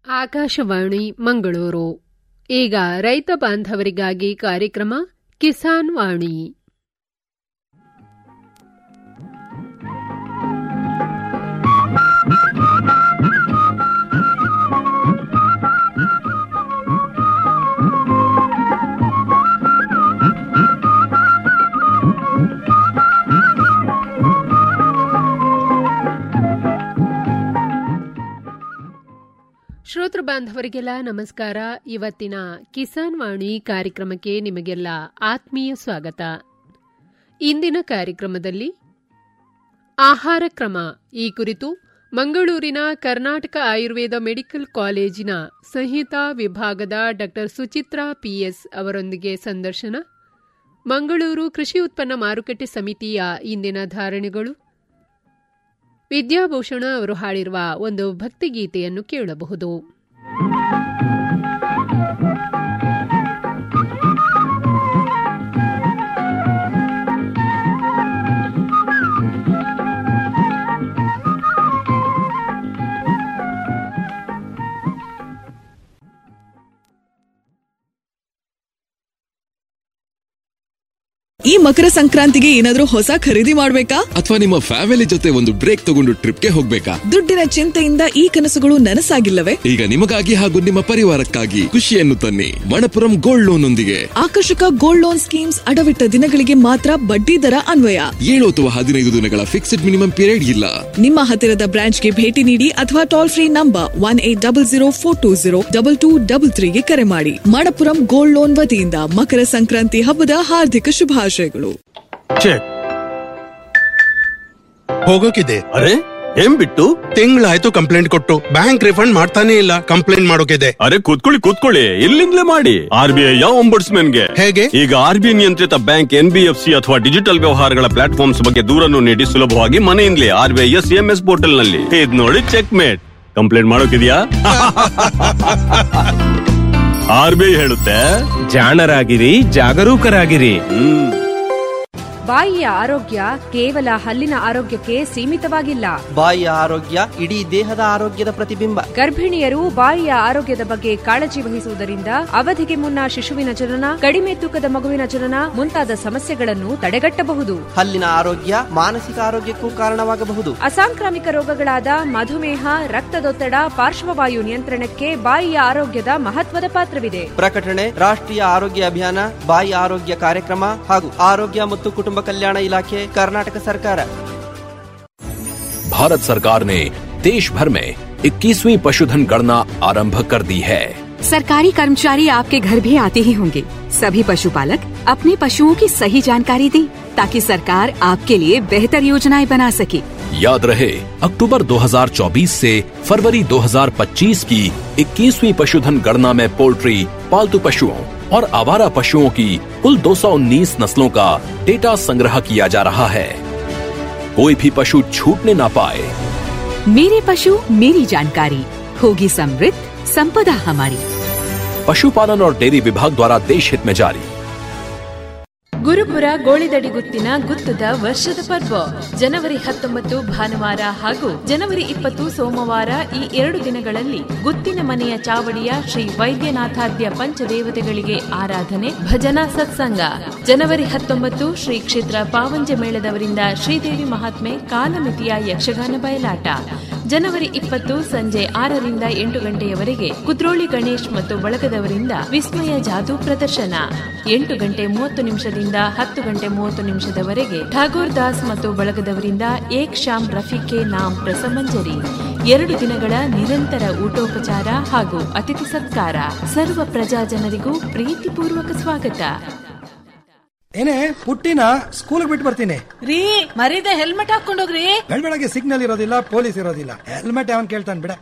ಆಕಾಶವಾಣಿ ಮಂಗಳೂರು ಈಗ ರೈತ ಬಾಂಧವರಿಗಾಗಿ ಕಾರ್ಯಕ್ರಮ ಕಿಸಾನ್ ವಾಣಿ ಶ್ರೋತೃ ಬಾಂಧವರಿಗೆಲ್ಲ ನಮಸ್ಕಾರ ಇವತ್ತಿನ ಕಿಸಾನ್ ವಾಣಿ ಕಾರ್ಯಕ್ರಮಕ್ಕೆ ನಿಮಗೆಲ್ಲ ಆತ್ಮೀಯ ಸ್ವಾಗತ ಇಂದಿನ ಕಾರ್ಯಕ್ರಮದಲ್ಲಿ ಆಹಾರ ಕ್ರಮ ಈ ಕುರಿತು ಮಂಗಳೂರಿನ ಕರ್ನಾಟಕ ಆಯುರ್ವೇದ ಮೆಡಿಕಲ್ ಕಾಲೇಜಿನ ಸಂಹಿತಾ ವಿಭಾಗದ ಡಾ ಸುಚಿತ್ರಾ ಪಿಎಸ್ ಅವರೊಂದಿಗೆ ಸಂದರ್ಶನ ಮಂಗಳೂರು ಕೃಷಿ ಉತ್ಪನ್ನ ಮಾರುಕಟ್ಟೆ ಸಮಿತಿಯ ಇಂದಿನ ಧಾರಣೆಗಳು ವಿದ್ಯಾಭೂಷಣ ಅವರು ಹಾಡಿರುವ ಒಂದು ಭಕ್ತಿಗೀತೆಯನ್ನು ಕೇಳಬಹುದು ಈ ಮಕರ ಸಂಕ್ರಾಂತಿಗೆ ಏನಾದ್ರೂ ಹೊಸ ಖರೀದಿ ಮಾಡ್ಬೇಕಾ ಅಥವಾ ನಿಮ್ಮ ಫ್ಯಾಮಿಲಿ ಜೊತೆ ಒಂದು ಬ್ರೇಕ್ ತಗೊಂಡು ಟ್ರಿಪ್ಗೆ ಹೋಗ್ಬೇಕಾ ದುಡ್ಡಿನ ಚಿಂತೆಯಿಂದ ಈ ಕನಸುಗಳು ನನಸಾಗಿಲ್ಲವೇ ಈಗ ನಿಮಗಾಗಿ ಹಾಗೂ ನಿಮ್ಮ ಪರಿವಾರಕ್ಕಾಗಿ ಖುಷಿಯನ್ನು ತನ್ನಿ ಮಣಪುರಂ ಗೋಲ್ಡ್ ಲೋನ್ ಒಂದಿಗೆ ಆಕರ್ಷಕ ಗೋಲ್ಡ್ ಲೋನ್ ಸ್ಕೀಮ್ಸ್ ಅಡವಿಟ್ಟ ದಿನಗಳಿಗೆ ಮಾತ್ರ ಬಡ್ಡಿ ದರ ಅನ್ವಯ ಏಳು ಅಥವಾ ಹದಿನೈದು ದಿನಗಳ ಫಿಕ್ಸ್ಡ್ ಮಿನಿಮಮ್ ಪೀರಿಯಡ್ ಇಲ್ಲ ನಿಮ್ಮ ಹತ್ತಿರದ ಬ್ರಾಂಚ್ಗೆ ಭೇಟಿ ನೀಡಿ ಅಥವಾ toll free number one eight double zero four two zero double two double ತ್ರೀಗೆ ಕರೆ ಮಾಡಿ ಮಣಪುರಂ ಗೋಲ್ಡ್ ಲೋನ್ ವತಿಯಿಂದ ಮಕರ ಸಂಕ್ರಾಂತಿ ಹಬ್ಬದ ಹಾರ್ದಿಕ ಶುಭಾಶಯಗಳು ಚೆಕ್ ಹೋಗೋಕಿದೆ ಅರೆ ಏನ್ ಬಿಟ್ಟು ತಿಂಗಳಾಯ್ತು ಕಂಪ್ಲೇಂಟ್ ಕೊಟ್ಟು ಬ್ಯಾಂಕ್ ರಿಫಂಡ್ ಮಾಡ್ತಾನೆ ಇಲ್ಲ ಕಂಪ್ಲೇಂಟ್ ಮಾಡೋಕಿದೆ ಅರೆ ಕೂತ್ಕೊಳ್ಳಿ ಕೂತ್ಕೊಳ್ಳಿ ಇಲ್ಲಿಂದಲೇ ಮಾಡಿ ಆರ್ ಬಿ ಐ ಗೆ ಹೇಗೆ? ಈಗ ಆರ್ ಬಿ ಐ ನಿಯಂತ್ರಿತ bank N B F C ಅಥವಾ ಡಿಜಿಟಲ್ ವ್ಯವಹಾರಗಳ ಪ್ಲಾಟ್ಫಾರ್ಮ್ಸ್ ಬಗ್ಗೆ ದೂರನ್ನು ನೀಡಿ ಸುಲಭವಾಗಿ ಮನೆಯಿಂದಲೇ R B I C M S portal ನಲ್ಲಿ ಇದ್ ನೋಡಿ ಚೆಕ್ ಮೇಟ್ ಕಂಪ್ಲೇಂಟ್ ಮಾಡೋಕಿದ್ಯಾ ಆರ್ ಬಿ ಐ ಹೇಳುತ್ತೆ ಜಾಣರಾಗಿರಿ ಜಾಗರೂಕರಾಗಿರಿ ಹ್ಮ್ ಬಾಯಿಯ ಆರೋಗ್ಯ ಕೇವಲ ಹಲ್ಲಿನ ಆರೋಗ್ಯಕ್ಕೆ ಸೀಮಿತವಾಗಿಲ್ಲ ಬಾಯಿಯ ಆರೋಗ್ಯ ಇಡೀ ದೇಹದ ಆರೋಗ್ಯದ ಪ್ರತಿಬಿಂಬ ಗರ್ಭಿಣಿಯರು ಬಾಯಿಯ ಆರೋಗ್ಯದ ಬಗ್ಗೆ ಕಾಳಜಿ ವಹಿಸುವುದರಿಂದ ಅವಧಿಗೆ ಮುನ್ನ ಶಿಶುವಿನ ಜನನ ಕಡಿಮೆ ತೂಕದ ಮಗುವಿನ ಜನನ ಮುಂತಾದ ಸಮಸ್ಯೆಗಳನ್ನು ತಡೆಗಟ್ಟಬಹುದು ಹಲ್ಲಿನ ಆರೋಗ್ಯ ಮಾನಸಿಕ ಆರೋಗ್ಯಕ್ಕೂ ಕಾರಣವಾಗಬಹುದು ಅಸಾಂಕ್ರಾಮಿಕ ರೋಗಗಳಾದ ಮಧುಮೇಹ ರಕ್ತದೊತ್ತಡ ಪಾರ್ಶ್ವವಾಯು ನಿಯಂತ್ರಣಕ್ಕೆ ಬಾಯಿಯ ಆರೋಗ್ಯದ ಮಹತ್ವದ ಪಾತ್ರವಿದೆ ಪ್ರಕಟಣೆ ರಾಷ್ಟ್ರೀಯ ಆರೋಗ್ಯ ಅಭಿಯಾನ ಬಾಯಿ ಆರೋಗ್ಯ ಕಾರ್ಯಕ್ರಮ ಹಾಗೂ ಆರೋಗ್ಯ ಮತ್ತು ಕುಟುಂಬ ಕಲ್ಯಾಣ ಇಲಾಖೆ ಕರ್ನಾಟಕ ಸರ್ಕಾರ भारत सरकार ने देश भर में 21वीं पशुधन गणना आरंभ कर दी है सरकारी कर्मचारी आपके घर भी आते ही होंगे सभी पशुपालक अपने पशुओं की सही जानकारी दें ताकि सरकार आपके लिए बेहतर योजनाएं बना सके याद रहे अक्टूबर 2024 से फरवरी 2025 की 21वीं पशुधन गणना में पोल्ट्री पालतू पशुओं और आवारा पशुओं की कुल 219 नस्लों का डेटा संग्रह किया जा रहा है कोई भी पशु छूटने ना पाए मेरे पशु मेरी जानकारी होगी समृद्ध संपदा हमारी पशुपालन और डेयरी विभाग द्वारा देश हित में जारी ಗುರುಪುರ ಗೋಳಿದಡಿ ಗುತ್ತಿನ ಗುತ್ತದ ವರ್ಷದ ಪರ್ವ ಜನವರಿ ಹತ್ತೊಂಬತ್ತು ಭಾನುವಾರ ಹಾಗೂ ಜನವರಿ ಇಪ್ಪತ್ತು ಸೋಮವಾರ ಈ ಎರಡು ದಿನಗಳಲ್ಲಿ ಗುತ್ತಿನ ಮನೆಯ ಚಾವಡಿಯ ಶ್ರೀ ವೈದ್ಯನಾಥಾದ್ಯ ಪಂಚದೇವತೆಗಳಿಗೆ ಆರಾಧನೆ ಭಜನಾ ಸತ್ಸಂಗ ಜನವರಿ ಹತ್ತೊಂಬತ್ತು ಶ್ರೀ ಕ್ಷೇತ್ರ ಪಾವಂಜ ಮೇಳದವರಿಂದ ಶ್ರೀದೇವಿ ಮಹಾತ್ಮೆ ಕಾಲಮಿತಿಯ ಯಕ್ಷಗಾನ ಬಯಲಾಟ ಜನವರಿ ಇಪ್ಪತ್ತು ಸಂಜೆ ಆರರಿಂದ ಎಂಟು ಗಂಟೆಯವರೆಗೆ ಕುದ್ರೋಳಿ ಗಣೇಶ್ ಮತ್ತು ಬಳಗದವರಿಂದ ವಿಸ್ಮಯ ಜಾದೂ ಪ್ರದರ್ಶನ ಎಂಟು ಗಂಟೆ ಮೂವತ್ತು ನಿಮಿಷದಿಂದ ಹತ್ತು ಗಂಟೆ ಮೂವತ್ತು ನಿಮಿಷದವರೆಗೆ ಠಾಗೋರ್ ದಾಸ್ ಮತ್ತು ಬಳಗದವರಿಂದ ಏಕ್ ಶಾಮ್ ರಫಿಕೆ ನಾಮ್ ರಸಮಂಜರಿ ಎರಡು ದಿನಗಳ ನಿರಂತರ ಊಟೋಪಚಾರ ಹಾಗೂ ಅತಿಥಿ ಸತ್ಕಾರ ಸರ್ವ ಪ್ರಜಾ ಜನರಿಗೂ ಪ್ರೀತಿಪೂರ್ವಕ ಸ್ವಾಗತ ಏನೇ ಪುಟ್ಟಿನ ಸ್ಕೂಲ್ ಬಿಟ್ಟು ಬರ್ತೀನಿ ರೀ ಮರೀದೆ ಹೆಲ್ಮೆಟ್ ಹಾಕೊಂಡೋಗ್ರಿ ಬೆಳಗ್ಗೆ ಸಿಗ್ನಲ್ ಇರೋದಿಲ್ಲ ಪೊಲೀಸ್ ಇರೋದಿಲ್ಲ ಹೆಲ್ಮೆಟ್ ಯಾವನ್ ಕೇಳ್ತಾನೆ ಬಿಡ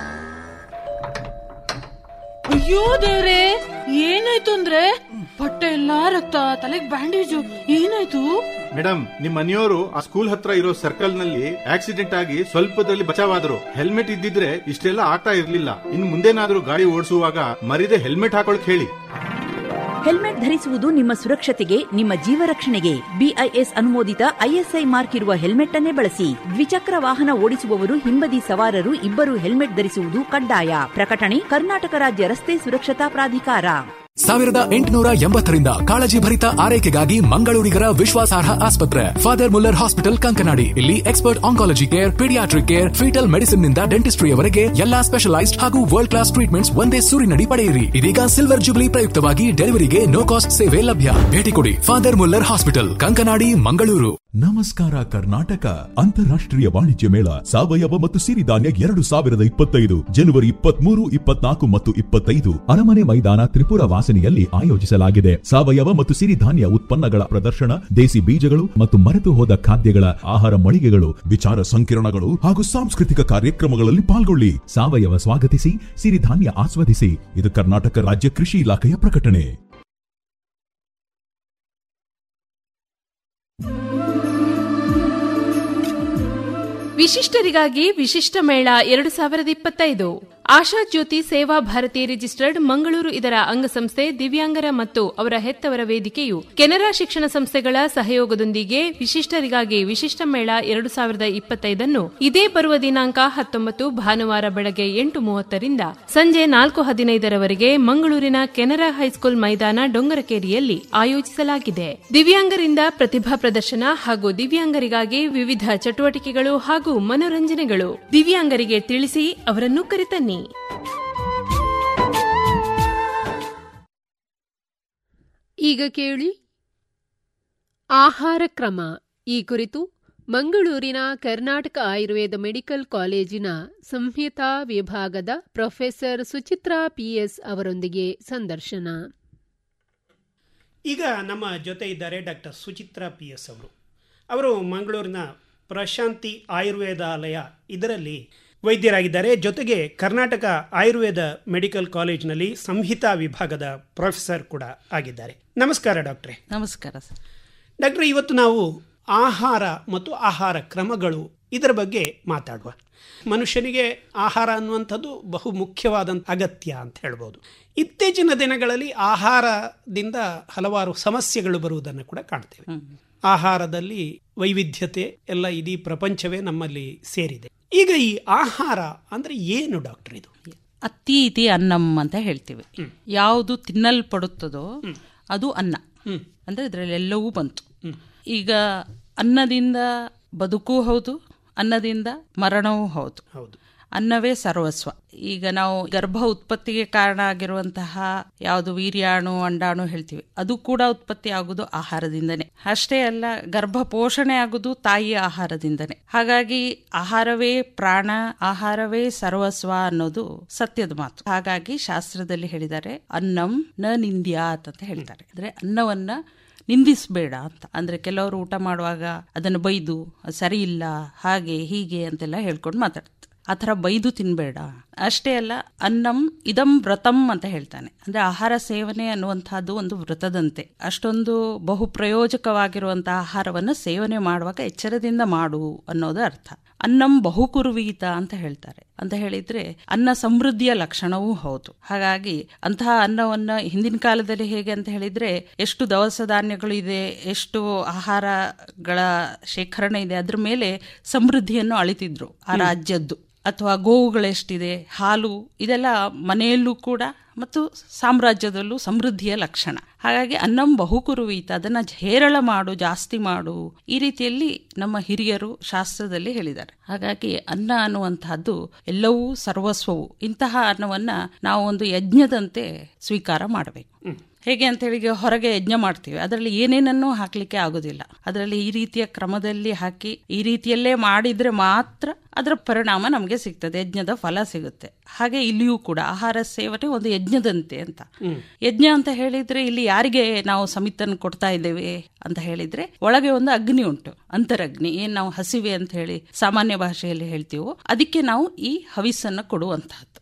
ಅಯ್ಯೋ ದೇವ್ರೆ ಏನಾಯ್ತು ಅಂದ್ರೆ ಹೊಟ್ಟೆ ಎಲ್ಲಾ ರಕ್ತ ತಲೆಗ್ ಬ್ಯಾಂಡೇಜು ಏನಾಯ್ತು ಮೇಡಮ್ ನಿಮ್ ಮನೆಯವರು ಆ ಸ್ಕೂಲ್ ಹತ್ರ ಇರೋ ಸರ್ಕಲ್ ನಲ್ಲಿ ಆಕ್ಸಿಡೆಂಟ್ ಆಗಿ ಸ್ವಲ್ಪದಲ್ಲಿ ಬಚಾವಾದ್ರು ಹೆಲ್ಮೆಟ್ ಇದ್ದಿದ್ರೆ ಇಷ್ಟೆಲ್ಲ ಆಗ್ತಾ ಇರ್ಲಿಲ್ಲ ಇನ್ ಮುಂದೇನಾದ್ರೂ ಗಾಡಿ ಓಡಿಸುವಾಗ ಮರಿದೆ ಹೆಲ್ಮೆಟ್ ಹಾಕೊಳಕ್ ಹೇಳಿ ಹೆಲ್ಮೆಟ್ ಧರಿಸುವುದು ನಿಮ್ಮ ಸುರಕ್ಷತೆಗೆ ನಿಮ್ಮ ಜೀವ ರಕ್ಷಣೆಗೆ ಬಿಐಎಸ್ ಅನುಮೋದಿತ ಐಎಸ್ಐ ಮಾರ್ಕ್ ಇರುವ ಹೆಲ್ಮೆಟ್ ಅನ್ನೇ ಬಳಸಿ ದ್ವಿಚಕ್ರ ವಾಹನ ಓಡಿಸುವವರು ಹಿಂಬದಿ ಸವಾರರು ಇಬ್ಬರು ಹೆಲ್ಮೆಟ್ ಧರಿಸುವುದು ಕಡ್ಡಾಯ ಪ್ರಕಟಣೆ ಕರ್ನಾಟಕ ರಾಜ್ಯ ರಸ್ತೆ ಸುರಕ್ಷತಾ ಪ್ರಾಧಿಕಾರ ಸಾವಿರದ ಎಂಟುನೂರ ಎಂಬತ್ತರಿಂದ ಕಾಳಜಿ ಭರಿತ ಆರೈಕೆಗಾಗಿ ಮಂಗಳೂರಿಗರ ವಿಶ್ವಾಸಾರ್ಹ ಆಸ್ಪತ್ರೆ ಫಾದರ್ ಮುಲ್ಲರ್ ಹಾಸ್ಪಿಟಲ್ ಕಂಕನಾಡಿ ಇಲ್ಲಿ expert oncology care paediatric care foetal medicine ನಿಂದ ಡೆಂಟಿಸ್ಟ್ರಿಯವರೆಗೆ ಎಲ್ಲಾ ಸ್ಪೆಷಲೈಸ್ಡ್ ಹಾಗೂ ವರ್ಲ್ಡ್ ಕ್ಲಾಸ್ ಟ್ರೀಟ್ಮೆಂಟ್ಸ್ ಒಂದೇ ಸೂರಿನಡಿ ಪಡೆಯಿರಿ ಇದೀಗ ಸಿಲ್ವರ್ ಜುಬ್ಲಿ ಪ್ರಯುಕ್ತವಾಗಿ ಡೆಲಿವರಿಗೆ ನೋ ಕಾಸ್ಟ್ ಸೇವೆ ಲಭ್ಯ ಭೇಟಿ ಕೊಡಿ Father Muller hospital Kankanady Mangaluru ನಮಸ್ಕಾರ ಕರ್ನಾಟಕ ಅಂತಾರಾಷ್ಟ್ರೀಯ ವಾಣಿಜ್ಯ ಮೇಳ ಸಾವಯವ ಮತ್ತು ಸಿರಿಧಾನ್ಯ ಎರಡು ಸಾವಿರದ ಇಪ್ಪತ್ತೈದು ಜನವರಿ ಇಪ್ಪತ್ಮೂರು ಇಪ್ಪತ್ನಾಲ್ಕು ಮತ್ತು ಇಪ್ಪತ್ತೈದು ಅರಮನೆ ಮೈದಾನ ತ್ರಿಪುರ ವಾಸನೆಯಲ್ಲಿ ಆಯೋಜಿಸಲಾಗಿದೆ ಸಾವಯವ ಮತ್ತು ಸಿರಿಧಾನ್ಯ ಉತ್ಪನ್ನಗಳ ಪ್ರದರ್ಶನ ದೇಸಿ ಬೀಜಗಳು ಮತ್ತು ಮರೆತು ಹೋದ ಖಾದ್ಯಗಳ ಆಹಾರ ಮಳಿಗೆಗಳು ವಿಚಾರ ಸಂಕಿರಣಗಳು ಹಾಗೂ ಸಾಂಸ್ಕೃತಿಕ ಕಾರ್ಯಕ್ರಮಗಳಲ್ಲಿ ಪಾಲ್ಗೊಳ್ಳಿ ಸಾವಯವ ಸ್ವಾಗತಿಸಿ ಸಿರಿಧಾನ್ಯ ಆಸ್ವಾದಿಸಿ ಇದು ಕರ್ನಾಟಕ ರಾಜ್ಯ ಕೃಷಿ ಇಲಾಖೆಯ ಪ್ರಕಟಣೆ ವಿಶಿಷ್ಟರಿಗಾಗಿ ವಿಶಿಷ್ಟ ಮೇಳ ಎರಡು ಸಾವಿರದ ಇಪ್ಪತ್ತೈದು ಆಶಾ ಜ್ಯೋತಿ ಸೇವಾ ಭಾರತಿ ರಿಜಿಸ್ಟರ್ಡ್ ಮಂಗಳೂರು ಇದರ ಅಂಗಸಂಸ್ಥೆ ದಿವ್ಯಾಂಗರ ಮತ್ತು ಅವರ ಹೆತ್ತವರ ವೇದಿಕೆಯು ಕೆನರಾ ಶಿಕ್ಷಣ ಸಂಸ್ಥೆಗಳ ಸಹಯೋಗದೊಂದಿಗೆ ವಿಶಿಷ್ಟರಿಗಾಗಿ ವಿಶಿಷ್ಟ ಮೇಳ ಎರಡು ಸಾವಿರದ ಇಪ್ಪತ್ತೈದನ್ನು ಇದೇ ಬರುವ ದಿನಾಂಕ ಹತ್ತೊಂಬತ್ತು ಭಾನುವಾರ ಬೆಳಗ್ಗೆ ಎಂಟು ಮೂವತ್ತರಿಂದ ಸಂಜೆ ನಾಲ್ಕು ಹದಿನೈದರವರೆಗೆ ಮಂಗಳೂರಿನ ಕೆನರಾ ಹೈಸ್ಕೂಲ್ ಮೈದಾನ ಡೊಂಗರಕೇರಿಯಲ್ಲಿ ಆಯೋಜಿಸಲಾಗಿದೆ ದಿವ್ಯಾಂಗರಿಂದ ಪ್ರತಿಭಾ ಪ್ರದರ್ಶನ ಹಾಗೂ ದಿವ್ಯಾಂಗರಿಗಾಗಿ ವಿವಿಧ ಚಟುವಟಿಕೆಗಳು ಹಾಗೂ ಮನೋರಂಜನೆಗಳು ದಿವ್ಯಾಂಗರಿಗೆ ತಿಳಿಸಿ ಅವರನ್ನು ಕರೆತನ್ನಿ ಈಗ ಕೇಳಿ ಆಹಾರ ಕ್ರಮ ಈ ಕುರಿತು ಮಂಗಳೂರಿನ ಕರ್ನಾಟಕ ಆಯುರ್ವೇದ ಮೆಡಿಕಲ್ ಕಾಲೇಜಿನ ಸಂಹಿತಾ ವಿಭಾಗದ ಪ್ರೊಫೆಸರ್ ಸುಚಿತ್ರಾ ಪಿಎಸ್ ಅವರೊಂದಿಗೆ ಸಂದರ್ಶನ ಈಗ ನಮ್ಮ ಜೊತೆ ಇದ್ದಾರೆ ಡಾಕ್ಟರ್ ಸುಚಿತ್ರಾ ಪಿ ಎಸ್ ಅವರು ಅವರು ಮಂಗಳೂರಿನ ಪ್ರಶಾಂತಿ ಆಯುರ್ವೇದಾಲಯ ಇದರಲ್ಲಿ ವೈದ್ಯರಾಗಿದ್ದಾರೆ ಜೊತೆಗೆ ಕರ್ನಾಟಕ ಆಯುರ್ವೇದ ಮೆಡಿಕಲ್ ಕಾಲೇಜಿನಲ್ಲಿ ಸಂಹಿತಾ ವಿಭಾಗದ ಪ್ರೊಫೆಸರ್ ಕೂಡ ಆಗಿದ್ದಾರೆ ನಮಸ್ಕಾರ ಡಾಕ್ಟ್ರೆ ನಮಸ್ಕಾರ ಸರ್ ಡಾಕ್ಟ್ರೆ ಇವತ್ತು ನಾವು ಆಹಾರ ಮತ್ತು ಆಹಾರ ಕ್ರಮಗಳು ಇದರ ಬಗ್ಗೆ ಮಾತಾಡುವ ಮನುಷ್ಯನಿಗೆ ಆಹಾರ ಅನ್ನುವಂಥದ್ದು ಬಹು ಮುಖ್ಯವಾದಂಥ ಅಗತ್ಯ ಅಂತ ಹೇಳ್ಬೋದು ಇತ್ತೀಚಿನ ದಿನಗಳಲ್ಲಿ ಆಹಾರದಿಂದ ಹಲವಾರು ಸಮಸ್ಯೆಗಳು ಬರುವುದನ್ನು ಕೂಡ ಕಾಣ್ತೇವೆ ಆಹಾರದಲ್ಲಿ ವೈವಿಧ್ಯತೆ ಎಲ್ಲ ಇಡೀ ಪ್ರಪಂಚವೇ ನಮ್ಮಲ್ಲಿ ಸೇರಿದೆ ಈಗ ಈ ಆಹಾರ ಅಂದ್ರೆ ಏನು ಡಾಕ್ಟರ್ ಇದು ಅತ್ತಿ ಇತಿ ಅನ್ನಂ ಅಂತ ಹೇಳ್ತೀವಿ ಯಾವುದು ತಿನ್ನಲ್ಪಡುತ್ತದೋ ಅದು ಅನ್ನ ಅಂದ್ರೆ ಇದರಲ್ಲಿ ಎಲ್ಲವೂ ಬಂತು ಈಗ ಅನ್ನದಿಂದ ಬದುಕೂ ಹೌದು ಅನ್ನದಿಂದ ಮರಣವೂ ಹೌದು ಹೌದು ಅನ್ನವೇ ಸರ್ವಸ್ವ ಈಗ ನಾವು ಗರ್ಭ ಉತ್ಪತ್ತಿಗೆ ಕಾರಣ ಆಗಿರುವಂತಹ ಯಾವುದು ವೀರ್ಯಾಣು ಅಂಡಾಣು ಹೇಳ್ತೀವಿ ಅದು ಕೂಡ ಉತ್ಪತ್ತಿ ಆಗುವುದು ಆಹಾರದಿಂದನೇ ಅಷ್ಟೇ ಅಲ್ಲ ಗರ್ಭ ಪೋಷಣೆ ಆಗುವುದು ತಾಯಿಯ ಆಹಾರದಿಂದನೇ ಹಾಗಾಗಿ ಆಹಾರವೇ ಪ್ರಾಣ ಆಹಾರವೇ ಸರ್ವಸ್ವ ಅನ್ನೋದು ಸತ್ಯದ ಮಾತು ಹಾಗಾಗಿ ಶಾಸ್ತ್ರದಲ್ಲಿ ಹೇಳಿದ್ದಾರೆ ಅನ್ನಂ ನ ನಿಂದ್ಯಾತ್ ಅಂತ ಹೇಳ್ತಾರೆ ಅಂದ್ರೆ ಅನ್ನವನ್ನ ನಿಂದಿಸಬೇಡ ಅಂತ ಅಂದ್ರೆ ಕೆಲವರು ಊಟ ಮಾಡುವಾಗ ಅದನ್ನು ಬೈದು ಅದು ಸರಿ ಇಲ್ಲ ಹಾಗೆ ಹೀಗೆ ಅಂತೆಲ್ಲ ಹೇಳ್ಕೊಂಡು ಮಾತಾಡ್ತಾರೆ ಆ ಥರ ಬೈದು ತಿನ್ಬೇಡ ಅಷ್ಟೇ ಅಲ್ಲ ಅನ್ನಂ ಇದಂ ವ್ರತಂ ಅಂತ ಹೇಳ್ತಾನೆ ಅಂದ್ರೆ ಆಹಾರ ಸೇವನೆ ಅನ್ನುವಂತಹದ್ದು ಒಂದು ವ್ರತದಂತೆ ಅಷ್ಟೊಂದು ಬಹು ಪ್ರಯೋಜಕವಾಗಿರುವಂತಹ ಆಹಾರವನ್ನು ಸೇವನೆ ಮಾಡುವಾಗ ಎಚ್ಚರದಿಂದ ಮಾಡು ಅನ್ನೋದು ಅರ್ಥ ಅನ್ನಂ ಬಹುಕುರುವೀತ ಅಂತ ಹೇಳ್ತಾರೆ ಅಂತ ಹೇಳಿದ್ರೆ ಅನ್ನ ಸಮೃದ್ಧಿಯ ಲಕ್ಷಣವೂ ಹೌದು ಹಾಗಾಗಿ ಅಂತಹ ಅನ್ನವನ್ನ ಹಿಂದಿನ ಕಾಲದಲ್ಲಿ ಹೇಗೆ ಅಂತ ಹೇಳಿದ್ರೆ ಎಷ್ಟು ದವಸ ಧಾನ್ಯಗಳು ಇದೆ ಎಷ್ಟು ಆಹಾರಗಳ ಶೇಖರಣೆ ಇದೆ ಅದ್ರ ಮೇಲೆ ಸಮೃದ್ಧಿಯನ್ನು ಅಳಿತಿದ್ರು ಆ ರಾಜ್ಯದ್ದು ಅಥವಾ ಗೋವುಗಳೆಷ್ಟಿದೆ ಹಾಲು ಇದೆಲ್ಲ ಮನೆಯಲ್ಲೂ ಕೂಡ ಮತ್ತು ಸಾಮ್ರಾಜ್ಯದಲ್ಲೂ ಸಮೃದ್ಧಿಯ ಲಕ್ಷಣ ಹಾಗಾಗಿ ಅನ್ನಂ ಬಹುಕುರುವೀತ ಅದನ್ನ ಹೇರಳ ಮಾಡು ಜಾಸ್ತಿ ಮಾಡು ಈ ರೀತಿಯಲ್ಲಿ ನಮ್ಮ ಹಿರಿಯರು ಶಾಸ್ತ್ರದಲ್ಲಿ ಹೇಳಿದ್ದಾರೆ ಹಾಗಾಗಿ ಅನ್ನ ಅನ್ನುವಂತಹದ್ದು ಎಲ್ಲವೂ ಸರ್ವಸ್ವವು ಇಂತಹ ಅನ್ನವನ್ನ ನಾವು ಒಂದು ಯಜ್ಞದಂತೆ ಸ್ವೀಕಾರ ಮಾಡಬೇಕು ಹೇಗೆ ಅಂತ ಹೇಳಿ ಈಗ ಹೊರಗೆ ಯಜ್ಞ ಮಾಡ್ತೀವಿ ಅದರಲ್ಲಿ ಏನೇನನ್ನೂ ಹಾಕ್ಲಿಕ್ಕೆ ಆಗೋದಿಲ್ಲ ಅದರಲ್ಲಿ ಈ ರೀತಿಯ ಕ್ರಮದಲ್ಲಿ ಹಾಕಿ ಈ ರೀತಿಯಲ್ಲೇ ಮಾಡಿದ್ರೆ ಮಾತ್ರ ಅದರ ಪರಿಣಾಮ ನಮಗೆ ಸಿಗ್ತದೆ ಯಜ್ಞದ ಫಲ ಸಿಗುತ್ತೆ ಹಾಗೆ ಇಲ್ಲಿಯೂ ಕೂಡ ಆಹಾರ ಸೇವನೆ ಒಂದು ಯಜ್ಞದಂತೆ ಅಂತ ಯಜ್ಞ ಅಂತ ಹೇಳಿದ್ರೆ ಇಲ್ಲಿ ಯಾರಿಗೆ ನಾವು ಸಮಿತನ್ನು ಕೊಡ್ತಾ ಇದ್ದೇವೆ ಅಂತ ಹೇಳಿದ್ರೆ ಒಳಗೆ ಒಂದು ಅಗ್ನಿ ಉಂಟು ಅಂತರಗ್ನಿ ಏನ್ ನಾವು ಹಸಿವೆ ಅಂತ ಹೇಳಿ ಸಾಮಾನ್ಯ ಭಾಷೆಯಲ್ಲಿ ಹೇಳ್ತೀವೋ ಅದಕ್ಕೆ ನಾವು ಈ ಹವಿಸ್ಸನ್ನು ಕೊಡುವಂತಹದ್ದು